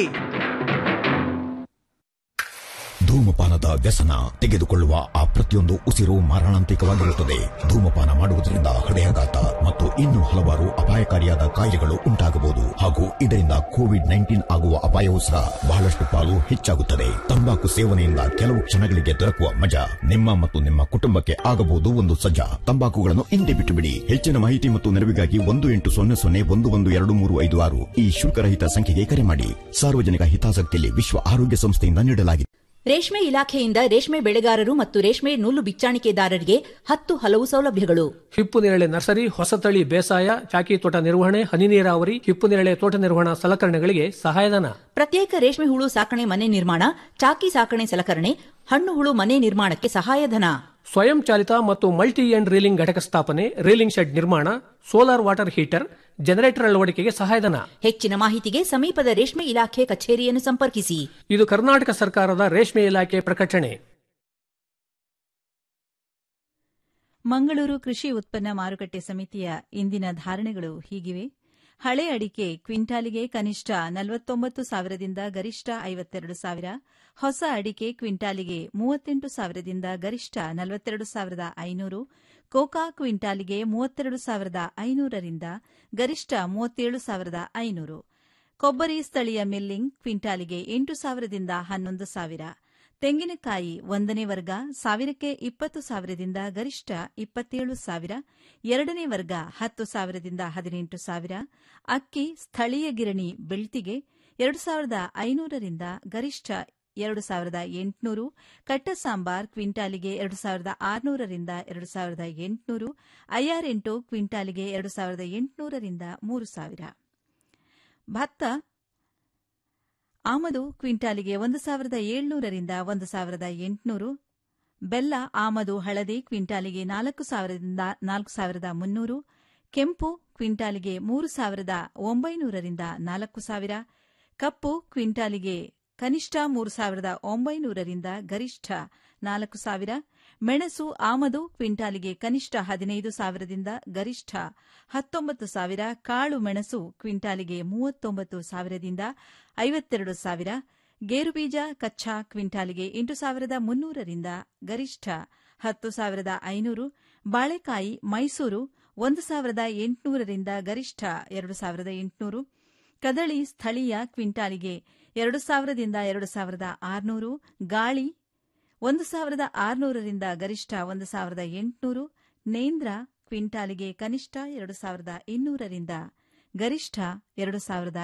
Speaker 17: ಧೂಮಪಾನದ ವ್ಯಸನ ತೆಗೆದುಕೊಳ್ಳುವ ಆ ಪ್ರತಿಯೊಂದು ಉಸಿರು ಮಾರಣಾಂತಿಕವಾಗಿರುತ್ತದೆ ಧೂಮಪಾನ ಮಾಡುವುದರಿಂದ ಹೃದಯಾಘಾತ ಮತ್ತು ಇನ್ನೂ ಹಲವಾರು ಅಪಾಯಕಾರಿಯಾದ ಕಾಯಿಲೆಗಳು ಉಂಟಾಗಬಹುದು ಹಾಗೂ ಇದರಿಂದ ಕೋವಿಡ್ ನೈನ್ಟೀನ್ ಆಗುವ ಅಪಾಯವೂ ಸಹ ಬಹಳಷ್ಟು ಪಾಲು ಹೆಚ್ಚಾಗುತ್ತದೆ ತಂಬಾಕು ಸೇವನೆಯಿಂದ ಕೆಲವು ಕ್ಷಣಗಳಿಗೆ ದೊರಕುವ ಮಜಾ ನಿಮ್ಮ ಮತ್ತು ನಿಮ್ಮ ಕುಟುಂಬಕ್ಕೆ ಆಗಬಹುದು ಒಂದು ಸಜ್ಜಾ ತಂಬಾಕುಗಳನ್ನು ಹಿಂದೆ ಬಿಟ್ಟು ಬಿಡಿ ಹೆಚ್ಚಿನ ಮಾಹಿತಿ ಮತ್ತು ನೆರವಿಗಾಗಿ ಒಂದು ಎಂಟು ಸೊನ್ನೆ ಸೊನ್ನೆ ಒಂದು ಒಂದು ಎರಡು ಮೂರು ಐದು ಆರು ಈ ಶುಲ್ಕರಹಿತ ಸಂಖ್ಯೆಗೆ ಕರೆ ಮಾಡಿ ಸಾರ್ವಜನಿಕ ಹಿತಾಸಕ್ತಿಯಲ್ಲಿ ವಿಶ್ವ ಆರೋಗ್ಯ ಸಂಸ್ಥೆಯಿಂದ ನೀಡಲಾಗಿದೆ
Speaker 5: ರೇಷ್ಮೆ ಇಲಾಖೆಯಿಂದ ರೇಷ್ಮೆ ಬೆಳೆಗಾರರು ಮತ್ತು ರೇಷ್ಮೆ ನೂಲು ಬಿಚ್ಚಾಣಿಕೆದಾರರಿಗೆ ಹತ್ತು ಹಲವು ಸೌಲಭ್ಯಗಳು
Speaker 18: ಹಿಪ್ಪು ನೇರಳೆ ನರ್ಸರಿ ಹೊಸತಳಿ ಬೇಸಾಯ ಚಾಕಿ ತೋಟ ನಿರ್ವಹಣೆ ಹನಿ ನೀರಾವರಿ ಹಿಪ್ಪು ನೇರಳೆ ತೋಟ ನಿರ್ವಹಣಾ ಸಲಕರಣೆಗಳಿಗೆ ಸಹಾಯಧನ
Speaker 5: ಪ್ರತ್ಯೇಕ ರೇಷ್ಮೆ ಹುಳು ಸಾಕಣೆ ಮನೆ ನಿರ್ಮಾಣ ಚಾಕಿ ಸಾಕಣೆ ಸಲಕರಣೆ ಹಣ್ಣು ಹುಳು ಮನೆ ನಿರ್ಮಾಣಕ್ಕೆ ಸಹಾಯಧನ
Speaker 18: ಸ್ವಯಂ ಚಾಲಿತ ಮತ್ತು ಮಲ್ಟಿ ಎಂಡ್ ರೀಲಿಂಗ್ ಘಟಕ ಸ್ಥಾಪನೆ ರೀಲಿಂಗ್ ಶೆಡ್ ನಿರ್ಮಾಣ ಸೋಲಾರ್ ವಾಟರ್ ಹೀಟರ್ ಜನರೇಟರ್ ಅಳವಡಿಕೆಗೆ ಸಹಾಯಧನ
Speaker 5: ಹೆಚ್ಚಿನ ಮಾಹಿತಿಗೆ ಸಮೀಪದ ರೇಷ್ಮೆ ಇಲಾಖೆ ಕಚೇರಿಯನ್ನು ಸಂಪರ್ಕಿಸಿ
Speaker 18: ಇದು ಕರ್ನಾಟಕ ಸರ್ಕಾರದ ರೇಷ್ಮೆ ಇಲಾಖೆ ಪ್ರಕಟಣೆ
Speaker 2: ಮಂಗಳೂರು ಕೃಷಿ ಉತ್ಪನ್ನ ಮಾರುಕಟ್ಟೆ ಸಮಿತಿಯ ಇಂದಿನ ಧಾರಣೆಗಳು ಹೀಗಿವೆ ಹಳೆ ಅಡಿಕೆ ಕ್ವಿಂಟಾಲಿಗೆ ಕನಿಷ್ಠ ನಲವತ್ತೊಂಬತ್ತು ಸಾವಿರದಿಂದ ಗರಿಷ್ಠ ಐವತ್ತೆರಡು ಸಾವಿರ ಹೊಸ ಅಡಿಕೆ ಕ್ವಿಂಟಾಲಿಗೆ ಮೂವತ್ತೆಂಟು ಸಾವಿರದಿಂದ ಗರಿಷ್ಠ ನಲವತ್ತೆರಡು ಸಾವಿರದ ಐನೂರು ಕೋಕಾ ಕ್ವಿಂಟಾಲಿಗೆ ಮೂವತ್ತೆರಡು ಸಾವಿರದ ಐನೂರರಿಂದ ಗರಿಷ್ಠ ಮೂವತ್ತೇಳು ಸಾವಿರದ ಐನೂರು ಕೊಬ್ಬರಿ ಸ್ಥಳೀಯ ಮಿಲ್ಲಿಂಗ್ ಕ್ವಿಂಟಾಲಿಗೆ ಎಂಟು ಸಾವಿರದಿಂದ ಹನ್ನೊಂದು ಸಾವಿರ ತೆಂಗಿನಕಾಯಿ ಒಂದನೇ ವರ್ಗ ಸಾವಿರಕ್ಕೆ ಇಪ್ಪತ್ತು ಸಾವಿರದಿಂದ ಗರಿಷ್ಠ ಇಪ್ಪತ್ತೇಳು ಸಾವಿರ ಎರಡನೇ ವರ್ಗ ಹತ್ತು ಸಾವಿರದಿಂದ ಹದಿನೆಂಟು ಸಾವಿರ ಅಕ್ಕಿ ಸ್ಥಳೀಯ ಗಿರಣಿ ಬೆಳ್ತಿಗೆ ಎರಡು ಸಾವಿರದ ಐನೂರರಿಂದ ಗರಿಷ್ಠ ಎರಡು ಸಾವಿರದ ಎಂಟುನೂರು ಕಟ್ಟ ಸಾಂಬಾರ್ ಕ್ವಿಂಟಾಲಿಗೆ ಎರಡು ಸಾವಿರದ ಆರುನೂರರಿಂದ ಎರಡು ಸಾವಿರದ ಎಂಟುನೂರು ಐಆರ್ ಎಂಟು ಕ್ವಿಂಟಾಲಿಗೆ ಎರಡು ಸಾವಿರದ ಎಂಟುನೂರರಿಂದ ಮೂರು ಸಾವಿರ ಭತ್ತ ಆಮದು ಕ್ವಿಂಟಾಲಿಗೆ ಒಂದು ಸಾವಿರದ ಏಳ್ನೂರರಿಂದ ಒಂದು ಸಾವಿರದ ಎಂಟುನೂರು ಬೆಲ್ಲ ಆಮದು ಹಳದಿ ಕ್ವಿಂಟಾಲಿಗೆ ನಾಲ್ಕು ಸಾವಿರದಿಂದ ನಾಲ್ಕು ಸಾವಿರದ ಮುನ್ನೂರು ಕೆಂಪು ಕ್ವಿಂಟಾಲಿಗೆ ಮೂರು ಸಾವಿರದ ಒಂಬೈನೂರರಿಂದ ನಾಲ್ಕು ಸಾವಿರ ಕಪ್ಪು ಕ್ವಿಂಟಾಲಿಗೆ ಕನಿಷ್ಠ ಮೂರು ಸಾವಿರದ ಒಂಬೈನೂರರಿಂದ ಗರಿಷ್ಠ ನಾಲ್ಕು ಸಾವಿರ ಮೆಣಸು ಆಮದು ಕ್ವಿಂಟಾಲಿಗೆ ಕನಿಷ್ಠ ಹದಿನೈದು ಸಾವಿರದಿಂದ ಗರಿಷ್ಠ ಹತ್ತೊಂಬತ್ತು ಸಾವಿರ ಕಾಳು ಮೆಣಸು ಕ್ವಿಂಟಾಲಿಗೆ ಮೂವತ್ತೊಂಬತ್ತು ಸಾವಿರದಿಂದ ಐವತ್ತೆರಡು ಸಾವಿರ ಗೇರುಬೀಜ ಕಚ್ಚಾ ಕ್ವಿಂಟಾಲಿಗೆ ಎಂಟು ಸಾವಿರದ ಮುನ್ನೂರರಿಂದ ಗರಿಷ್ಠ ಹತ್ತು ಸಾವಿರದ ಐನೂರು ಬಾಳೆಕಾಯಿ ಮೈಸೂರು ಒಂದು ಸಾವಿರದ ಎಂಟುನೂರರಿಂದ ಗರಿಷ್ಠ ಎರಡು ಸಾವಿರದ ಎಂಟುನೂರು ಕದಳಿ ಸ್ಥಳೀಯ ಕ್ವಿಂಟಾಲಿಗೆ ಎರಡು ಸಾವಿರದಿಂದ ಎರಡು ಸಾವಿರದ ಆರುನೂರು ಗಾಳಿ ಒಂದು ಸಾವಿರದ ಆರುನೂರರಿಂದ ಗರಿಷ್ಠ ಒಂದು ಸಾವಿರದ ಎಂಟುನೂರು ನೇಂದ್ರ ಕ್ವಿಂಟಾಲಿಗೆ ಕನಿಷ್ಠ ಎರಡು ಸಾವಿರದ ಇನ್ನೂರರಿಂದ ಗರಿಷ್ಠ ಎರಡು ಸಾವಿರದ